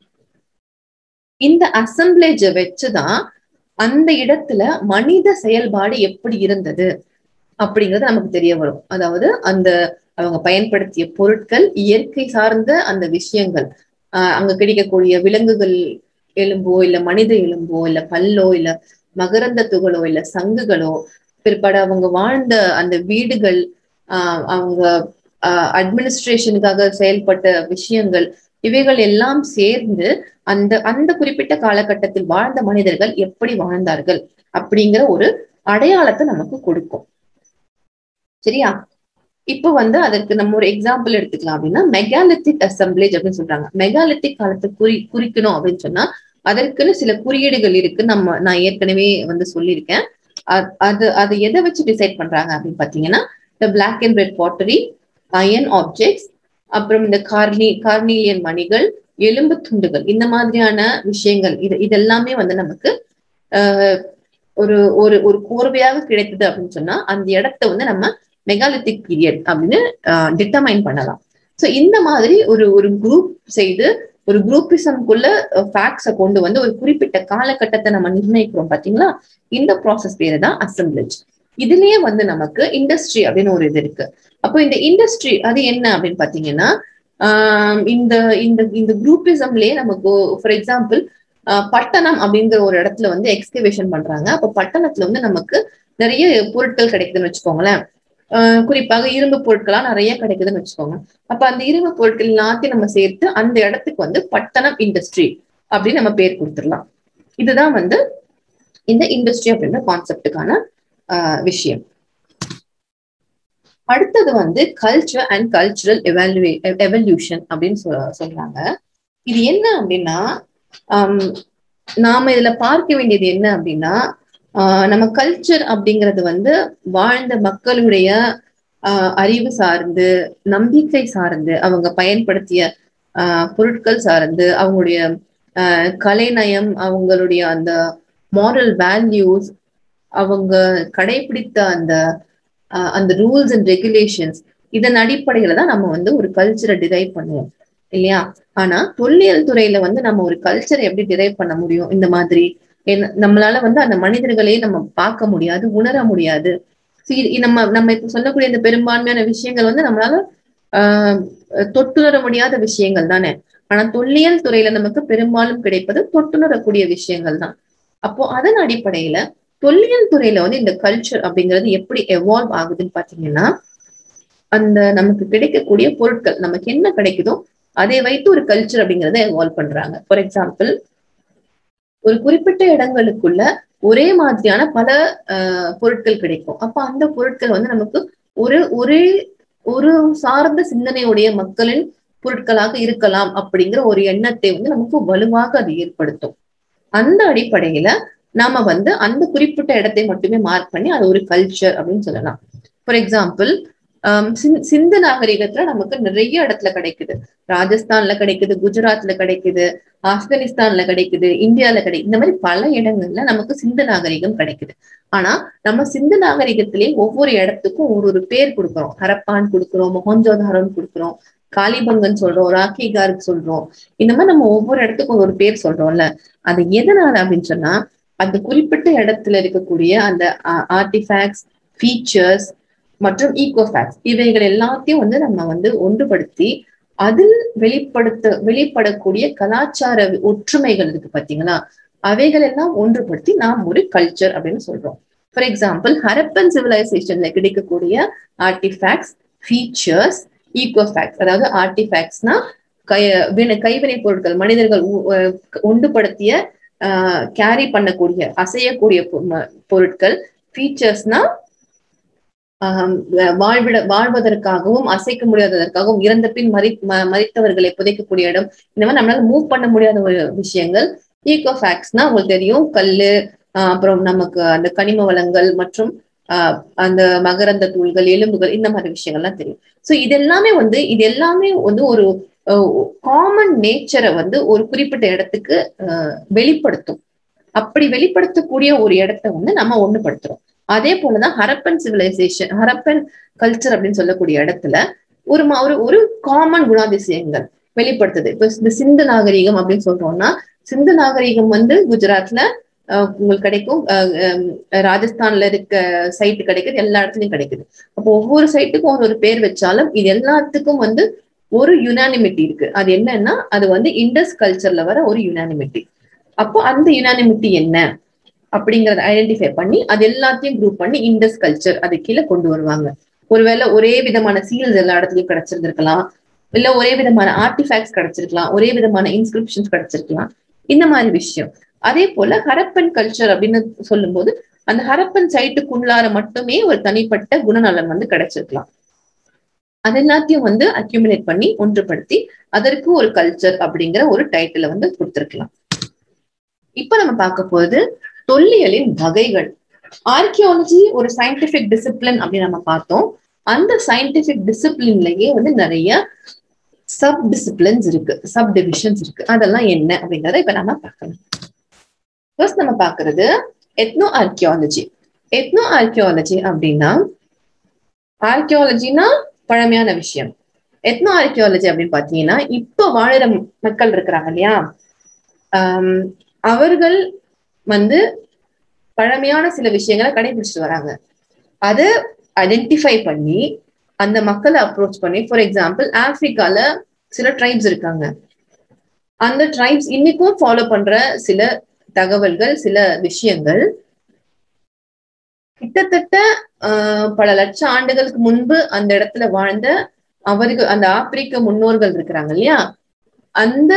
இந்த அசம்பிளேஜை வச்சுதான் அந்த இடத்துல மனித செயல்பாடு எப்படி இருந்தது அப்படிங்கிறது நமக்கு தெரிய வரும் அதாவது அந்த அவங்க பயன்படுத்திய பொருட்கள் இயற்கை சார்ந்த அந்த விஷயங்கள் ஆஹ் அங்க கிடைக்கக்கூடிய விலங்குகள் எலும்போ இல்ல மனித எலும்போ இல்ல பல்லோ இல்ல மகரந்த துகளோ இல்ல சங்குகளோ பிற்பாடு அவங்க வாழ்ந்த அந்த வீடுகள் ஆஹ் அவங்க அட்மினிஸ்ட்ரேஷனுக்காக செயல்பட்ட விஷயங்கள் இவைகள் எல்லாம் சேர்ந்து அந்த அந்த குறிப்பிட்ட காலகட்டத்தில் வாழ்ந்த மனிதர்கள் எப்படி வாழ்ந்தார்கள் அப்படிங்கிற ஒரு அடையாளத்தை நமக்கு கொடுக்கும் சரியா இப்போ வந்து அதற்கு நம்ம ஒரு எக்ஸாம்பிள் எடுத்துக்கலாம் அப்படின்னா மெகாலித்திக் அசம்பிளேஜ் அப்படின்னு சொல்றாங்க மெகாலித்திக் காலத்தை குறி குறிக்கணும் அப்படின்னு சொன்னா அதற்குன்னு சில குறியீடுகள் இருக்கு நம்ம நான் ஏற்கனவே வந்து சொல்லியிருக்கேன் அ- அது அது எதை வச்சு டிசைட் பண்றாங்க அப்படின்னு பாத்தீங்கன்னா இந்த black and red pottery iron objects அப்புறம் இந்த கார்னி கார்னீலியன் மணிகள் எலும்பு துண்டுகள் இந்த மாதிரியான விஷயங்கள் இது இதெல்லாமே வந்து நமக்கு ஆஹ் ஒரு ஒரு ஒரு கோர்வையாக கிடைத்தது அப்படின்னு சொன்னா அந்த இடத்த வந்து நம்ம மெகாலித்திக் பீரியட் அப்படின்னு டிட்டர்மைன் பண்ணலாம் ஸோ இந்த மாதிரி ஒரு ஒரு குரூப் செய்து ஒரு குரூப்பிசம்குள்ள ஃபேக்ட்ஸை கொண்டு வந்து ஒரு குறிப்பிட்ட காலகட்டத்தை நம்ம நிர்ணயிக்கிறோம் பாத்தீங்களா இந்த ப்ராசஸ் பேரு தான் அசம்பிளேஜ் இதுலயே வந்து நமக்கு இண்டஸ்ட்ரி அப்படின்னு ஒரு இது இருக்கு அப்போ இந்த இண்டஸ்ட்ரி அது என்ன அப்படின்னு பாத்தீங்கன்னா ஆஹ் இந்த இந்த இந்த குரூப்பிசம்லயே நமக்கு ஃபார் எக்ஸாம்பிள் பட்டணம் அப்படிங்கிற ஒரு இடத்துல வந்து எக்ஸ்கவேஷன் பண்றாங்க அப்போ பட்டணத்துல வந்து நமக்கு நிறைய பொருட்கள் கிடைக்குதுன்னு வச்சுக்கோங்களேன் ஆஹ் குறிப்பாக இரும்பு பொருட்களா நிறைய கிடைக்குதுன்னு வச்சுக்கோங்க அப்ப அந்த இரும்பு பொருட்கள் எல்லாத்தையும் நம்ம சேர்த்து அந்த இடத்துக்கு வந்து பட்டணம் இண்டஸ்ட்ரி அப்படின்னு நம்ம பேர் கொடுத்துடலாம் இதுதான் வந்து இந்த இண்டஸ்ட்ரி அப்படின்ற கான்செப்டுக்கான விஷயம் அடுத்தது வந்து கல்ச்சர் அண்ட் கல்ச்சுரல் எவாலுவே எவல்யூஷன் அப்படின்னு சொல் சொல்றாங்க இது என்ன அப்படின்னா ஆம், நாம இதுல பார்க்க வேண்டியது என்ன அப்படின்னா ஆஹ் நம்ம கல்ச்சர் அப்படிங்கிறது வந்து வாழ்ந்த மக்களுடைய ஆஹ் அறிவு சார்ந்து நம்பிக்கை சார்ந்து அவங்க பயன்படுத்திய ஆஹ் பொருட்கள் சார்ந்து அவங்களுடைய ஆஹ் கலைநயம் அவங்களுடைய அந்த மாரல் வேல்யூஸ் அவங்க கடைபிடித்த அந்த ஆஹ் அந்த ரூல்ஸ் அண்ட் ரெகுலேஷன்ஸ் இதன் அடிப்படையில தான் நம்ம வந்து ஒரு கல்ச்சரை டிரைவ் பண்ணுவோம் இல்லையா ஆனா தொல்லியல் துறையில வந்து நம்ம ஒரு கல்ச்சரை எப்படி டிரைவ் பண்ண முடியும் இந்த மாதிரி என்ன- நம்மளால வந்து அந்த மனிதர்களையே நம்ம பார்க்க முடியாது உணர முடியாது So இது- இது நம்ம நம்ம இப்ப சொல்லக்கூடிய இந்த பெரும்பான்மையான விஷயங்கள் வந்து நம்மளால ஆஹ் தொட்டுணர முடியாத விஷயங்கள் தானே ஆனா தொல்லியல் துறையில நமக்கு பெரும்பாலும் கிடைப்பது தொட்டுணரக்கூடிய விஷயங்கள் தான் அப்போ அதன் அடிப்படையில தொல்லியல் துறையில வந்து இந்த கல்ச்சர் அப்படிங்கிறது எப்படி எவால்வ் ஆகுதுன்னு பாத்தீங்கன்னா அந்த நமக்கு கிடைக்கக்கூடிய பொருட்கள் நமக்கு என்ன கிடைக்குதோ அதை வைத்து ஒரு கல்ச்சர் அப்படிங்கறத எவால்வ் பண்றாங்க ஃபார் எக்ஸாம்பிள் ஒரு குறிப்பிட்ட இடங்களுக்குள்ள ஒரே மாதிரியான பல ஆஹ், பொருட்கள் கிடைக்கும் அப்ப அந்த பொருட்கள் வந்து நமக்கு ஒரு ஒரே ஒரு சார்ந்த சிந்தனையுடைய மக்களின் பொருட்களாக இருக்கலாம் அப்படிங்கிற ஒரு எண்ணத்தை வந்து நமக்கு வலுவாக அது ஏற்படுத்தும் அந்த அடிப்படையில நாம வந்து அந்த குறிப்பிட்ட இடத்தை மட்டுமே மார்க் பண்ணி அது ஒரு கல்ச்சர் அப்படின்னு சொல்லலாம் ஃபார் எக்ஸாம்பிள் சிந்து நாகரிகத்துல நமக்கு நிறைய இடத்துல கிடைக்குது ராஜஸ்தான்ல கிடைக்குது குஜராத்ல கிடைக்குது ஆப்கானிஸ்தான்ல கிடைக்குது இந்தியால கிடைக்குது இந்த மாதிரி பல இடங்கள்ல நமக்கு சிந்து நாகரிகம் கிடைக்குது ஆனா நம்ம சிந்து நாகரிகத்திலே ஒவ்வொரு இடத்துக்கும் ஒரு ஒரு பேர் கொடுக்குறோம் ஹரப்பான் கொடுக்குறோம் மொஹஞ்சோதாரோன்னு கொடுக்குறோம் காலிபங்கன் சொல்றோம் ராக்கி கார்க் சொல்றோம் இந்த மாதிரி நம்ம ஒவ்வொரு இடத்துக்கும் ஒரு பேர் சொல்றோம்ல அது எதனால அப்படின்னு சொன்னா அந்த குறிப்பிட்ட இடத்துல இருக்கக்கூடிய அந்த ஆர்டிஃபேக்ட்ஸ் ஃபீச்சர்ஸ் மற்றும் ஈகோஃபேக்ட்ஸ் இவைகள் எல்லாத்தையும் வந்து நம்ம வந்து ஒன்றுபடுத்தி அதில் வெளிப்படுத்த வெளிப்படக்கூடிய கலாச்சார ஒற்றுமைகள் இருக்கு பாத்தீங்களா அவைகள் எல்லாம் ஒன்றுபடுத்தி நாம் ஒரு கல்ச்சர் அப்படின்னு சொல்றோம் ஃபார் எக்ஸாம்பிள் ஹரப்பன் சிவிலைசேஷன்ல கிடைக்கக்கூடிய ஆர்டிஃபேக்ட்ஸ் ஃபீச்சர்ஸ் ஈகோஃபேக்ட்ஸ் அதாவது ஆர்டிஃபேக்ட்ஸ்னா கை வினை கைவினை பொருட்கள் மனிதர்கள் உ- அஹ் ஒன்றுபடுத்திய கேரி பண்ணக்கூடிய அசையக்கூடிய பொ- ம- பொருட்கள் ஃபீச்சர்ஸ்னா ஆஹ் வாழ்விட வாழ்வதற்காகவும் அசைக்க முடியாததற்காகவும் இறந்த பின் மறி ம- மறித்தவர்களை புதைக்கக்கூடிய இடம் இந்த மாதிரி நம்மளால மூவ் பண்ண முடியாத ஒரு விஷயங்கள் ஈகோஃபேக்ட்ஸ்னா உங்களுக்கு தெரியும் கல்லு ஆஹ் அப்புறம் நமக்கு அந்த கனிம வளங்கள் மற்றும் ஆஹ் அந்த மகரந்த தூள்கள் எலும்புகள் இந்த மாதிரி விஷயங்கள்லாம் தெரியும் சோ இது எல்லாமே வந்து இது எல்லாமே வந்து ஒரு காமன் நேச்சரை வந்து ஒரு குறிப்பிட்ட இடத்துக்கு ஆஹ் வெளிப்படுத்தும் அப்படி வெளிப்படுத்தக்கூடிய ஒரு இடத்த வந்து நம்ம ஒண்ணுபடுத்துறோம் அதே போலதான் ஹரப்பன் சிவிலைசேஷன் ஹரப்பன் கல்ச்சர் அப்படின்னு சொல்லக்கூடிய இடத்துல ஒரு ம- ஒரு ஒரு காமன் குணாதிசயங்கள் வெளிப்படுத்துது இப்ப இந்த சிந்து நாகரிகம் அப்படின்னு சொல்றோம்னா சிந்து நாகரிகம் வந்து குஜராத்ல ஆஹ் உங்களுக்கு கிடைக்கும் ஆஹ் ஹம் ராஜஸ்தான்ல இருக்க சைட்டு கிடைக்குது எல்லா இடத்துலயும் கிடைக்குது அப்போ ஒவ்வொரு சைட்டுக்கும் ஒரு ஒரு பேர் வச்சாலும் இது எல்லாத்துக்கும் வந்து ஒரு யுனானிமிட்டி இருக்கு அது என்னன்னா அது வந்து இண்டஸ் கல்ச்சர்ல வர ஒரு யுனானிமிட்டி அப்போ அந்த யுனானிமிட்டி என்ன அப்படிங்கறத ஐடென்டிஃபை பண்ணி அது எல்லாத்தையும் குரூப் பண்ணி இண்டஸ் கல்ச்சர் அது கீழே கொண்டு வருவாங்க ஒருவேளை ஒரே விதமான சீல்ஸ் எல்லா இடத்துலயும் கிடைச்சிருந்திருக்கலாம் இல்ல ஒரே விதமான ஆர்டிஃபேக்ட்ஸ் கிடைச்சிருக்கலாம் ஒரே விதமான இன்ஸ்கிரிப்ஷன்ஸ் கிடைச்சிருக்கலாம் இந்த மாதிரி விஷயம் அதே போல ஹரப்பன் கல்ச்சர் அப்படின்னு சொல்லும்போது அந்த ஹரப்பன் சைட்டுக்குள்ளார மட்டுமே ஒரு தனிப்பட்ட குணநலன் வந்து கிடைச்சிருக்கலாம் அது எல்லாத்தையும் வந்து அக்யூமுலேட் பண்ணி ஒன்றுபடுத்தி அதற்கு ஒரு கல்ச்சர் அப்படிங்கிற ஒரு டைட்டில வந்து கொடுத்திருக்கலாம் இப்ப நம்ம பார்க்க போறது தொல்லியலின் வகைகள் ஆர்கியாலஜி ஒரு சயின்டிபிக் டிசிப்ளின் அப்படின்னு நம்ம பார்த்தோம் அந்த சயின்டிபிக் டிசிப்ளின்லயே வந்து நிறைய சப் டிசிப்ளின்ஸ் இருக்கு சப் டிவிஷன்ஸ் இருக்கு அதெல்லாம் என்ன அப்படிங்கறத இப்ப நம்ம பார்க்கலாம் ஃபர்ஸ்ட் நம்ம பார்க்கிறது எத்னோ ஆர்கியாலஜி எத்னோ ஆர்கியாலஜி அப்படின்னா ஆர்கியாலஜினா பழமையான விஷயம் எத்னோ ஆர்கியாலஜி அப்படின்னு பாத்தீங்கன்னா இப்ப வாழுற மக்கள் இருக்கிறாங்க இல்லையா ஆஹ் அவர்கள் வந்து பழமையான சில விஷயங்களை கடைபிடிச்சிட்டு வராங்க அதை ஐடென்டிஃபை பண்ணி அந்த மக்களை அப்ரோச் பண்ணி ஃபார் எக்ஸாம்பிள் ஆப்பிரிக்கால சில ட்ரைப்ஸ் இருக்காங்க அந்த ட்ரைப்ஸ் இன்னைக்கும் ஃபாலோ பண்ற சில தகவல்கள் சில விஷயங்கள் கிட்டத்தட்ட ஆஹ் பல லட்சம் ஆண்டுகளுக்கு முன்பு அந்த இடத்துல வாழ்ந்த அவர்கள் அந்த ஆப்பிரிக்க முன்னோர்கள் இருக்கிறாங்க இல்லையா அந்த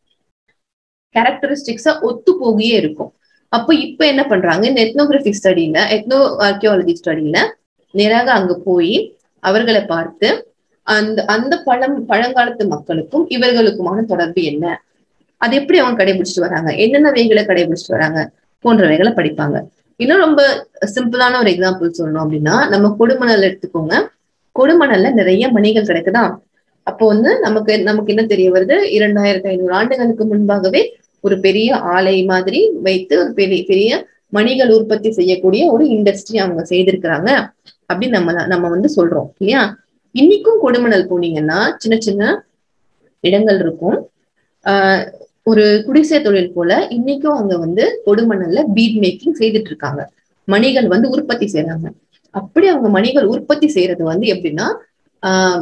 கேரக்டரிஸ்டிக்ஸா ஒத்து போகியே இருக்கும் அப்போ இப்ப என்ன பண்றாங்க இந்த எத்னோகிராஃபி ஸ்டடியில எத்னோ ஆர்கியாலஜி ஸ்டடியில நேராக அங்க போய் அவர்களை பார்த்து அந்த அந்த பழம் பழங்காலத்து மக்களுக்கும் இவர்களுக்குமான தொடர்பு என்ன அது எப்படி அவங்க கடைபிடிச்சிட்டு வராங்க என்னென்ன வகைகளை கடைபிடிச்சிட்டு வராங்க போன்றவைகளை படிப்பாங்க இன்னும் ரொம்ப சிம்பிளான ஒரு எக்ஸாம்பிள் சொல்லணும் அப்படின்னா நம்ம கொடுமணல் எடுத்துக்கோங்க கொடுமணல்ல நிறைய மணிகள் கிடைக்குதா அப்போ வந்து நமக்கு நமக்கு என்ன தெரிய வருது இரண்டாயிரத்தி ஐநூறு ஆண்டுகளுக்கு முன்பாகவே ஒரு பெரிய ஆலை மாதிரி வைத்து ஒரு பெரிய பெரிய மணிகள் உற்பத்தி செய்யக்கூடிய ஒரு இண்டஸ்ட்ரி அவங்க செய்திருக்கிறாங்க அப்படின்னு நம்ம நம்ம வந்து சொல்றோம் இல்லையா இன்னைக்கும் கொடுமணல் போனீங்கன்னா சின்ன சின்ன இடங்கள் இருக்கும் ஆஹ் ஒரு குடிசை தொழில் போல இன்னைக்கும் அங்க வந்து கொடுமணல்ல பீட் மேக்கிங் செய்துட்டு இருக்காங்க மணிகள் வந்து உற்பத்தி செய்யறாங்க அப்படி அவங்க மணிகள் உற்பத்தி செய்யறது வந்து எப்படின்னா ஆஹ்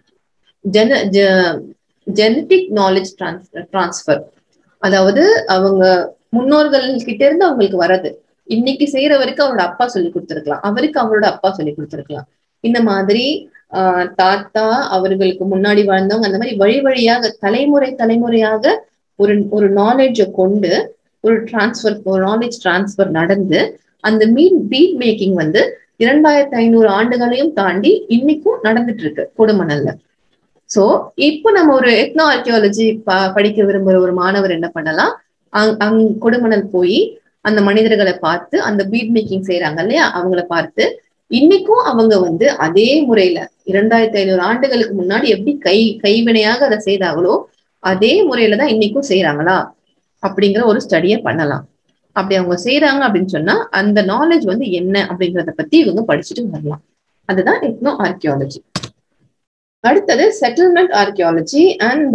ஜென ஜெனட்டிக் நாலேஜ் டிரான்ஸ்ஃபர் அதாவது அவங்க முன்னோர்கள் கிட்ட இருந்து அவங்களுக்கு வர்றது இன்னைக்கு செய்யற வரைக்கும் அவரோட அப்பா சொல்லி கொடுத்துருக்கலாம் அவருக்கு அவரோட அப்பா சொல்லி கொடுத்துருக்கலாம் இந்த மாதிரி ஆஹ் தாத்தா அவர்களுக்கு முன்னாடி வாழ்ந்தவங்க அந்த மாதிரி வழி வழியாக தலைமுறை தலைமுறையாக ஒரு ஒரு நாலேஜை கொண்டு ஒரு டிரான்ஸ்ஃபர் ஒரு நாலேஜ் டிரான்ஸ்ஃபர் நடந்து அந்த மீன் பீட் மேக்கிங் வந்து இரண்டாயிரத்தி ஐநூறு ஆண்டுகளையும் தாண்டி இன்னைக்கும் நடந்துட்டு இருக்கு கொடுமணல்ல சோ இப்போ நம்ம ஒரு எத்னோ ஆர்கியாலஜி படிக்க விரும்புற ஒரு மாணவர் என்ன பண்ணலாம் அங் அங் கொடுமணல் போய் அந்த மனிதர்களை பார்த்து அந்த பீட் மேக்கிங் செய்யறாங்க இல்லையா அவங்கள பார்த்து இன்னைக்கும் அவங்க வந்து அதே முறையில இரண்டாயிரத்தி ஐநூறு ஆண்டுகளுக்கு முன்னாடி எப்படி கை கைவினையாக அதை செய்தாங்களோ அதே முறையில தான் இன்னைக்கும் செய்யறாங்களா அப்படிங்கிற ஒரு ஸ்டடியை பண்ணலாம் அப்படி அவங்க செய்யறாங்க அப்படின்னு சொன்னா அந்த நாலேஜ் வந்து என்ன அப்படிங்கறத பத்தி இவங்க படிச்சுட்டு வரலாம் அதுதான் எத்னோ ஆர்கியாலஜி அடுத்தது settlement archaeology and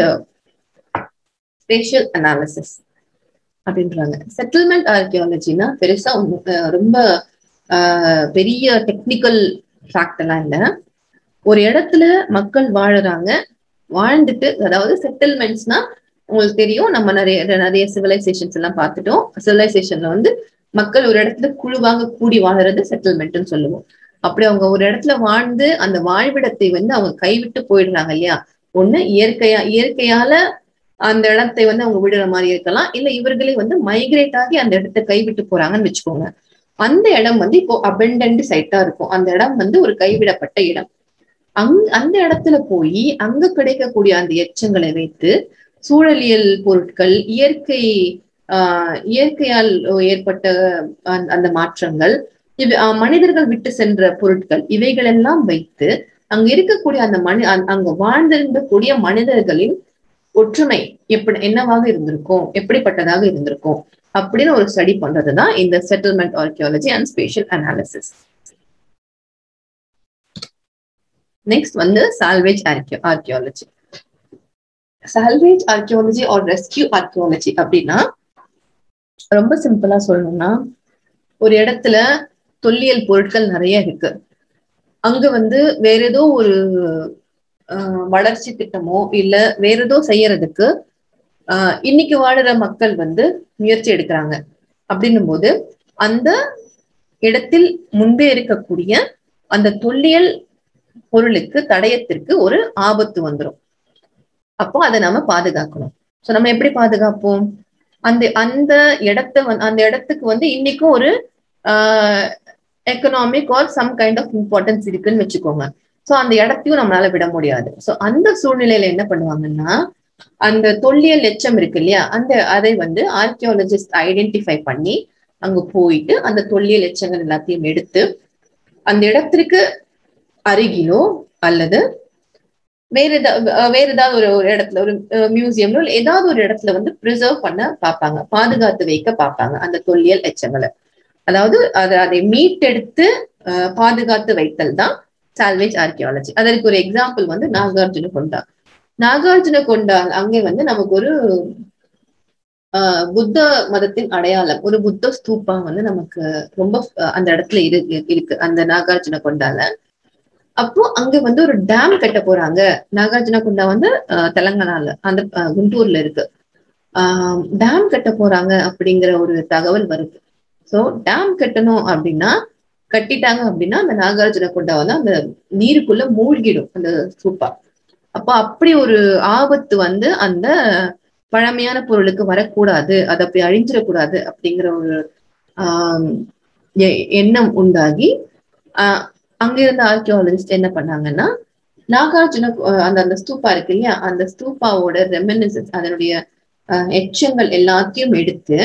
spatial analysis அப்படின்றாங்க செட்டில்மெண்ட் ஆர்கியாலஜினா பெருசா ரொம்ப பெரிய டெக்னிக்கல் ஃபேக்ட் எல்லாம் இல்லை ஒரு இடத்துல மக்கள் வாழறாங்க வாழ்ந்துட்டு அதாவது செட்டில்மெண்ட்ஸ்னா உங்களுக்கு தெரியும் நம்ம நிறைய நிறைய சிவிலைசேஷன்ஸ் எல்லாம் பார்த்துட்டோம் சிவிலைசேஷன்ல வந்து மக்கள் ஒரு இடத்துல குழுவாக கூடி வாழறது செட்டில்மெண்ட்னு சொல்லுவோம் அப்படி அவங்க ஒரு இடத்துல வாழ்ந்து அந்த வாழ்விடத்தை வந்து அவங்க கைவிட்டு போயிடுறாங்க இல்லையா ஒண்ணு இயற்கையா இயற்கையால அந்த இடத்தை வந்து அவங்க விடுற மாதிரி இருக்கலாம் இல்ல இவர்களே வந்து மைக்ரேட் ஆகி அந்த இடத்த கைவிட்டு போறாங்கன்னு வச்சுக்கோங்க அந்த இடம் வந்து இப்போ அபெண்டன்ட் சைட்டா இருக்கும் அந்த இடம் வந்து ஒரு கைவிடப்பட்ட இடம் அங் அந்த இடத்துல போய் அங்க கிடைக்கக்கூடிய அந்த எச்சங்களை வைத்து சூழலியல் பொருட்கள் இயற்கை ஆஹ் இயற்கையால் ஏற்பட்ட அந்த- அந்த மாற்றங்கள் இவ- ஆஹ் மனிதர்கள் விட்டு சென்ற பொருட்கள் இவைகள் எல்லாம் வைத்து அங்க இருக்கக்கூடிய அந்த மனி அங்க- அங்க வாழ்ந்திருந்தக்கூடிய மனிதர்களின் ஒற்றுமை எப்படி என்னவாக இருந்திருக்கும் எப்படிப்பட்டதாக இருந்திருக்கும் அப்படின்னு ஒரு ஸ்டடி பண்றதுதான் இந்த settlement archaeology and spatial analysis next வந்து salvage archaeology salvage archaeology or rescue archaeology அப்படின்னா ரொம்ப சிம்பிளா சொல்லணும்னா ஒரு இடத்துல தொல்லியல் பொருட்கள் நிறைய இருக்கு அங்க வந்து வேற ஏதோ ஒரு ஆஹ், வளர்ச்சி திட்டமோ இல்ல வேற ஏதோ செய்யறதுக்கு ஆஹ், இன்னைக்கு வாழுற மக்கள் வந்து முயற்சி எடுக்கிறாங்க அப்படின்னும் போது அந்த இடத்தில் முன்பே இருக்கக்கூடிய அந்த தொல்லியல் பொருளுக்கு தடயத்திற்கு ஒரு ஆபத்து வந்துரும் அப்போ அதை நாம பாதுகாக்கணும் சோ நம்ம எப்படி பாதுகாப்போம் அந்த அந்த இடத்த வந்து அந்த இடத்துக்கு வந்து இன்னைக்கும் ஒரு economic or some kind of importance இருக்குன்னு வச்சுக்கோங்க சோ அந்த இடத்தையும் நம்மளால விட முடியாது சோ அந்த சூழ்நிலையில என்ன பண்ணுவாங்கன்னா அந்த தொல்லியல் எச்சம் இருக்கு இல்லையா அந்த அதை வந்து ஆர்கியாலஜிஸ்ட் ஐடென்டிஃபை பண்ணி அங்க போயிட்டு அந்த தொல்லியல் எச்சங்கள் எல்லாத்தையும் எடுத்து அந்த இடத்திற்கு அருகிலோ அல்லது வேற ஏதாவது வேற ஏதாவது ஒரு ஒரு இடத்துல ஒரு மியூசியம்ல ஏதாவது ஒரு இடத்துல வந்து ப்ரிசர்வ் பண்ண பார்ப்பாங்க பாதுகாத்து வைக்க பார்ப்பாங்க அந்த தொல்லியல் எச்சங்களை அதாவது அதை அதை மீட்டெடுத்து அஹ், பாதுகாத்து வைத்தல் தான் சால்வேஜ் ஆர்கியாலஜி அதற்கு ஒரு எக்ஸாம்பிள் வந்து நாகார்ஜுன கொண்டா நாகார்ஜுன கொண்டா அங்கே வந்து நமக்கு ஒரு ஆஹ் புத்த மதத்தின் அடையாளம் ஒரு புத்த ஸ்தூபா வந்து நமக்கு ரொம்ப அஹ், அந்த இடத்துல இரு இருக்கு அந்த நாகார்ஜுன கொண்டால அப்போ அங்க வந்து ஒரு டேம் கட்ட போறாங்க நாகார்ஜுன கொண்டா வந்து அஹ், தெலங்கானால அந்த அஹ், குண்டூர்ல இருக்கு ஆஹ் டேம் கட்ட போறாங்க அப்படிங்கிற ஒரு தகவல் வருது சோ டேம் கட்டணும் அப்படின்னா கட்டிட்டாங்க அப்படின்னா அந்த நாகார்ஜுன கொண்டா வந்து அந்த நீருக்குள்ள மூழ்கிடும் அந்த ஸ்தூபா அப்ப அப்படி ஒரு ஆபத்து வந்து அந்த பழமையான பொருளுக்கு வரக்கூடாது அது அப்படி அழிஞ்சிடக்கூடாது அப்படிங்கிற ஒரு ஆஹ் எ- எண்ணம் உண்டாகி ஆஹ் அங்க இருந்த ஆர்கியாலஜிஸ்ட் என்ன பண்ணாங்கன்னா நாகார்ஜுன அஹ் அந்த அந்த ஸ்தூபா இருக்கு இல்லையா அந்த ஸ்தூபாவோட ரெமினிசன்ஸ் அதனுடைய ஆஹ் எச்சங்கள் எல்லாத்தையும் எடுத்து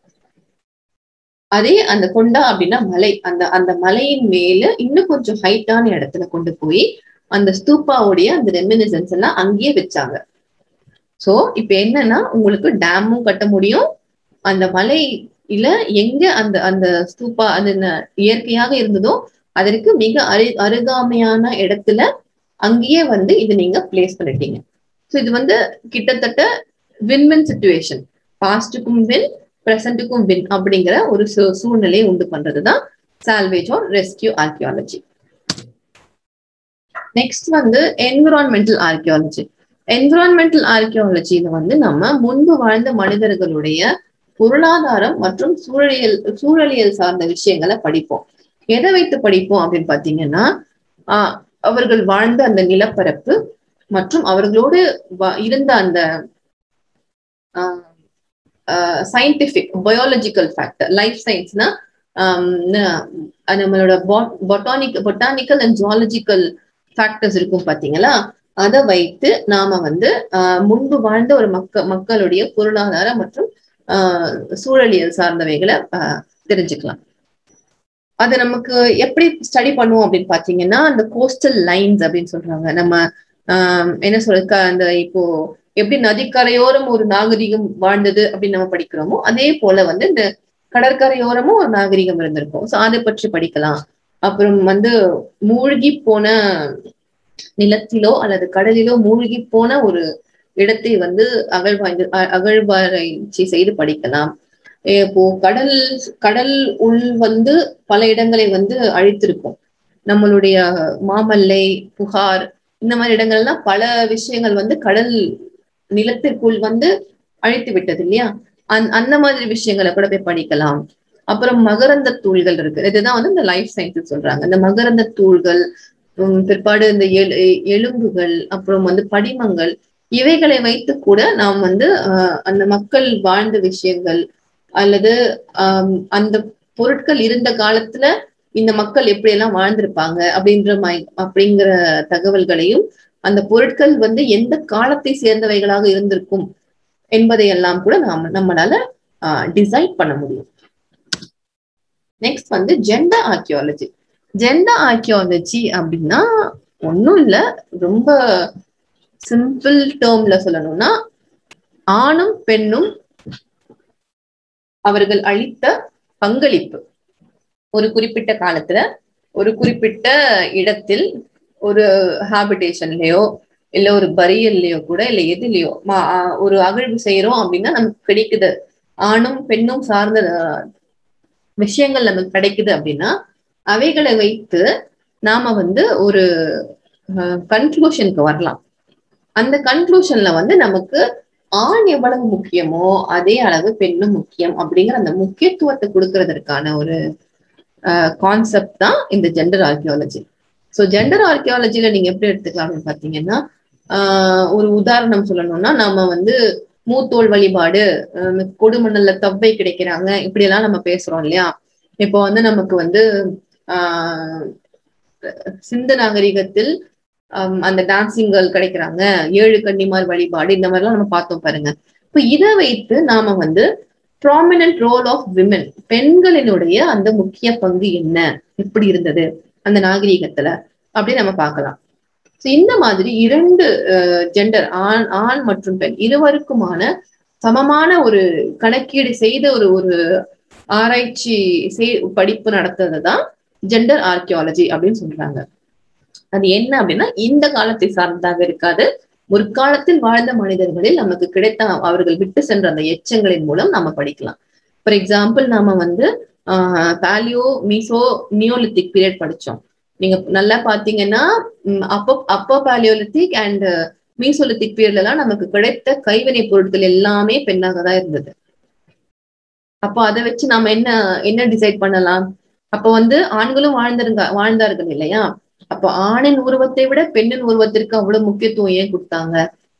அதே அந்த கொண்டா அப்படின்னா மலை அந்த அந்த மலையின் மேல இன்னும் கொஞ்சம் ஹைட்டான இடத்துல கொண்டு போய் அந்த ஸ்தூபாவுடைய அந்த ரெமினிசன்ஸ் எல்லாம் அங்கேயே வச்சாங்க சோ இப்ப என்னன்னா உங்களுக்கு டேமும் கட்ட முடியும் அந்த மலையில எங்க அந்த அந்த ஸ்தூபா அது ந- இயற்கையாக இருந்ததோ அதற்கு மிக அரு அருகாமையான இடத்துல அங்கேயே வந்து இது நீங்க பிளேஸ் பண்ணிட்டீங்க சோ இது வந்து கிட்டத்தட்ட வின் வின் சுச்சுவேஷன் பாஸ்டுக்கும் வின் பிரசன்ட்டுக்கும் வின் அப்படிங்கிற ஒரு சூ- சூழ்நிலையை உண்டு பண்றதுதான் salvage or rescue archaeology next வந்து என்விரான்மெண்டல் ஆர்கியாலஜி என்விரான்மெண்டல் ஆர்கியாலஜியில வந்து நம்ம முன்பு வாழ்ந்த மனிதர்களுடைய பொருளாதாரம் மற்றும் சூழலியல் சூழலியல் சார்ந்த விஷயங்களை படிப்போம் எதை வைத்து படிப்போம் அப்படின்னு பாத்தீங்கன்னா ஆஹ் அவர்கள் வாழ்ந்த அந்த நிலப்பரப்பு மற்றும் அவர்களோடு வ- இருந்த அந்த சயின்டிபிக் பயாலஜிக்கல் ஃபேக்டர் லைஃப் சயின்ஸ்னா நம்மளோட botanic botanical and zoological factors இருக்கும் பாத்தீங்களா அதை வைத்து நாம வந்து ஆஹ் முன்பு வாழ்ந்த ஒரு மக்க மக்களுடைய பொருளாதார மற்றும் ஆஹ் சூழலியல் சார்ந்தவைகளை ஆஹ் தெரிஞ்சுக்கலாம் அது நமக்கு எப்படி ஸ்டடி பண்ணுவோம் அப்படின்னு பாத்தீங்கன்னா அந்த கோஸ்டல் லைன்ஸ் அப்படின்னு சொல்றாங்க நம்ம ஆஹ் என்ன சொல்றது க- அந்த இப்போ எப்படி நதிக்கரையோரம் ஒரு நாகரிகம் வாழ்ந்தது அப்படின்னு நம்ம படிக்கிறோமோ அதே போல வந்து இந்த கடற்கரையோரமும் ஒரு நாகரிகம் இருந்திருக்கும் சோ அதை பற்றி படிக்கலாம் அப்புறம் வந்து மூழ்கி போன நிலத்திலோ அல்லது கடலிலோ மூழ்கி போன ஒரு இடத்தை வந்து அகழ்வாய்ந்து அ- அகழ்வாராய்ச்சி செய்து படிக்கலாம் இப்போ கடல் கடல் உள் வந்து பல இடங்களை வந்து அழித்திருக்கும் நம்மளுடைய மாமல்லை புகார் இந்த மாதிரி இடங்கள்லாம் பல விஷயங்கள் வந்து கடல் நிலத்திற்குள் வந்து அழித்து விட்டது இல்லையா அந் அந்த மாதிரி விஷயங்களை கூட போய் படிக்கலாம் அப்புறம் மகரந்த தூள்கள் இருக்கு இதுதான் வந்து இந்த லைஃப் சயின்ஸ் சொல்றாங்க இந்த மகரந்த தூள்கள் உம் பிற்பாடு இந்த எலு எலும்புகள் அப்புறம் வந்து படிமங்கள் இவைகளை வைத்து கூட நாம் வந்து ஆஹ் அந்த மக்கள் வாழ்ந்த விஷயங்கள் அல்லது ஆஹ் அந்த பொருட்கள் இருந்த காலத்துல இந்த மக்கள் எப்படி எல்லாம் வாழ்ந்திருப்பாங்க அப்படின்ற மை- அப்படிங்கிற தகவல்களையும் அந்த பொருட்கள் வந்து எந்த காலத்தை சேர்ந்தவைகளாக இருந்திருக்கும் என்பதையெல்லாம் கூட நாம நம்மளால டிசைட் பண்ண முடியும் நெக்ஸ்ட் வந்து ஜெண்டர் ஆர்கியாலஜி ஜெண்டர் ஆர்கியாலஜி அப்படின்னா ஒண்ணும் இல்ல ரொம்ப சிம்பிள் டேர்ம்ல சொல்லணும்னா ஆணும் பெண்ணும் அவர்கள் அளித்த பங்களிப்பு ஒரு குறிப்பிட்ட காலத்துல ஒரு குறிப்பிட்ட இடத்தில் ஒரு ஹாபிடேஷன்லயோ இல்ல ஒரு பரியல்லையோ கூட இல்ல எதுலயோ மா- ஆ, ஒரு அகழ்வு செய்யறோம் அப்படின்னா நமக்கு கிடைக்குது ஆணும் பெண்ணும் சார்ந்த அஹ், விஷயங்கள் நமக்கு கிடைக்குது அப்படின்னா அவைகளை வைத்து நாம வந்து ஒரு கன்க்ளூஷனுக்கு வரலாம் அந்த கன்க்ளூஷன்ல வந்து நமக்கு ஆண் எவ்வளவு முக்கியமோ அதே அளவு பெண்ணும் முக்கியம் அப்படிங்கிற அந்த முக்கியத்துவத்தை கொடுக்கறதற்கான ஒரு கான்செப்ட் தான் இந்த ஜெண்டர் ஆர்கியாலஜி ஸோ ஜெண்டர் ஆர்கியாலஜில நீங்க எப்படி எடுத்துக்கலாம் அப்படின்னு பாத்தீங்கன்னா ஆஹ் ஒரு உதாரணம் சொல்லணும்னா நாம வந்து மூத்தோல் வழிபாடு ஆஹ் கொடுமணல்ல தவ்வை கிடைக்கிறாங்க இப்படி எல்லாம் நம்ம பேசுறோம் இல்லையா இப்போ வந்து நமக்கு வந்து ஆஹ் சிந்த நாகரிகத்தில் ஆம், அந்த டான்சிங் கேர்ள் கிடைக்கிறாங்க ஏழு கன்னிமார் வழிபாடு இந்த மாதிரிலாம் நம்ம பார்த்தோம் பாருங்க இப்ப இதை வைத்து நாம வந்து ப்ராமினன்ட் ரோல் ஆஃப் விமன் பெண்களினுடைய அந்த முக்கிய பங்கு என்ன எப்படி இருந்தது அந்த நாகரீகத்துல அப்படி நம்ம பார்க்கலாம் So, இந்த மாதிரி இரண்டு ஜெண்டர் ஆண் ஆண் மற்றும் பெண் இருவருக்குமான சமமான ஒரு கணக்கீடு செய்த ஒரு ஒரு ஆராய்ச்சி செய்- படிப்பு நடத்துறது தான் ஜெண்டர் ஆர்கியாலஜி அப்படின்னு சொல்றாங்க அது என்ன அப்படின்னா இந்த காலத்தை சார்ந்ததாக இருக்காது முற்காலத்தில் வாழ்ந்த மனிதர்களில் நமக்கு கிடைத்த அவர்கள் விட்டு சென்ற அந்த எச்சங்களின் மூலம் நம்ம படிக்கலாம் ஃபார் எக்ஸாம்பிள் நாம வந்து பாலியோ மீசோ நியோலித்திக் பீரியட் படிச்சோம் நீங்க நல்லா பாத்தீங்கன்னா அப்போ அப்போ பாலியோலித்திக் அண்ட் மீசோலித்திக் பீரியட்ல எல்லாம் நமக்கு கிடைத்த கைவினை பொருட்கள் எல்லாமே பெண்ணாக தான் இருந்தது அப்போ அதை வச்சு நாம என்ன என்ன டிசைட் பண்ணலாம் அப்போ வந்து ஆண்களும் வாழ்ந்திருங்க வாழ்ந்தார்கள் இல்லையா அப்போ ஆணின் உருவத்தை விட பெண்ணின் உருவத்திற்கு அவ்வளவு முக்கியத்துவம் ஏன் கொடுத்தாங்க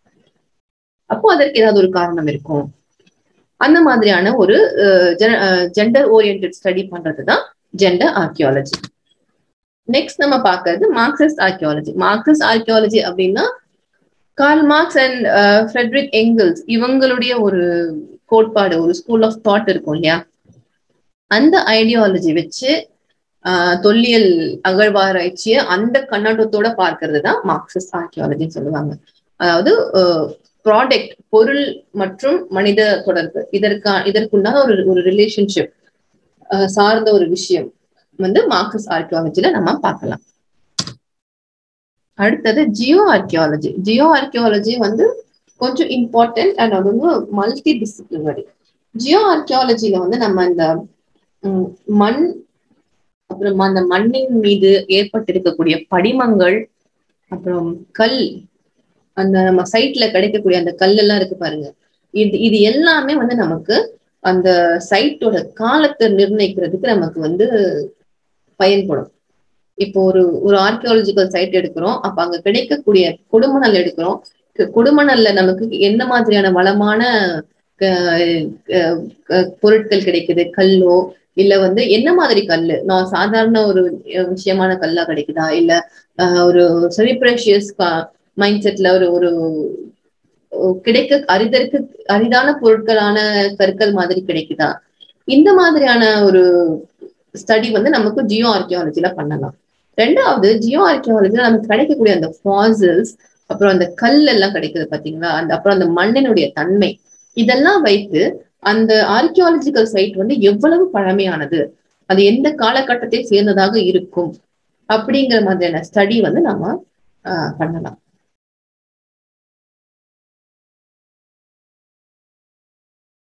அப்போ அதற்கு ஏதாவது ஒரு காரணம் இருக்கும் அந்த மாதிரியான ஒரு ஜெண்டர் ஓரியன்ட் ஸ்டடி பண்றதுதான் ஜெண்டர் ஆர்கியாலஜி நெக்ஸ்ட் நம்ம பார்க்கறது மார்க்சிஸ்ட் ஆர்கியாலஜி மார்க்சிஸ்ட் ஆர்கியாலஜி அப்படின்னா Karl Marx and Friedrich Engels இவங்களுடைய ஒரு கோட்பாடு ஒரு ஸ்கூல் ஆஃப் தாட் இருக்கும் இல்லையா அந்த ஐடியாலஜி வச்சு ஆஹ் தொல்லியல் அகழ்வாராய்ச்சிய அந்த கண்ணோட்டத்தோட பார்க்கறது தான் மார்க்சிஸ்ட் ஆர்கியாலஜின்னு சொல்லுவாங்க அதாவது ப்ராடக்ட் பொருள் மற்றும் மனித தொடர்பு இதற்கா இதற்குண்டான ஒரு ஒரு ரிலேஷன்ஷிப் சார்ந்த ஒரு விஷயம் வந்து மார்க்சிஸ்ட் ஆர்கியாலஜில நம்ம பார்க்கலாம் அடுத்தது ஜியோ ஆர்கியாலஜி ஜியோ ஆர்கியாலஜி வந்து கொஞ்சம் இம்பார்ட்டன்ட் அண்ட் அது வந்து மல்டி டிசிப்ளினரி ஜியோ ஆர்கியாலஜில வந்து நம்ம இந்த மண் அப்புறம் அந்த மண்ணின் மீது ஏற்பட்டிருக்கக்கூடிய படிமங்கள் அப்புறம் கல் அந்த நம்ம சைட்ல கிடைக்கக்கூடிய அந்த கல் எல்லாம் இருக்கு பாருங்க இது இது எல்லாமே வந்து நமக்கு அந்த சைட்டோட காலத்தை நிர்ணயிக்கிறதுக்கு நமக்கு வந்து பயன்படும் இப்போ ஒரு ஒரு ஆர்கியாலஜிக்கல் சைட் எடுக்கிறோம் அப்ப அங்க கிடைக்கக்கூடிய கொடுமணல் எடுக்கிறோம் கொடுமணல்ல நமக்கு என்ன மாதிரியான வளமான பொருட்கள் கிடைக்குது கல்லோ இல்ல வந்து என்ன மாதிரி கல்லு நான் சாதாரண ஒரு விஷயமான கல்லா கிடைக்குதா இல்ல ஒரு செலிப்ரேஷியஸ் மைண்ட் செட்ல ஒரு ஒரு கிடைக்க அரிதற்கு அரிதான பொருட்களான கற்கள் மாதிரி கிடைக்குதா இந்த மாதிரியான ஒரு ஸ்டடி வந்து நமக்கு ஜியோ ஆர்கியாலஜில பண்ணலாம் ரெண்டாவது ஜியோ ஆர்கியாலஜில நமக்கு கிடைக்கக்கூடிய அந்த ஃபாசில்ஸ் அப்புறம் அந்த கல் எல்லாம் கிடைக்குது பாத்தீங்களா அந்த அப்புறம் அந்த மண்ணினுடைய தன்மை இதெல்லாம் வைத்து அந்த ஆர்கியாலஜிக்கல் சைட் வந்து எவ்வளவு பழமையானது அது எந்த காலகட்டத்தை சேர்ந்ததாக இருக்கும் அப்படிங்கிற மாதிரியான ஸ்டடி வந்து நம்ம பண்ணலாம்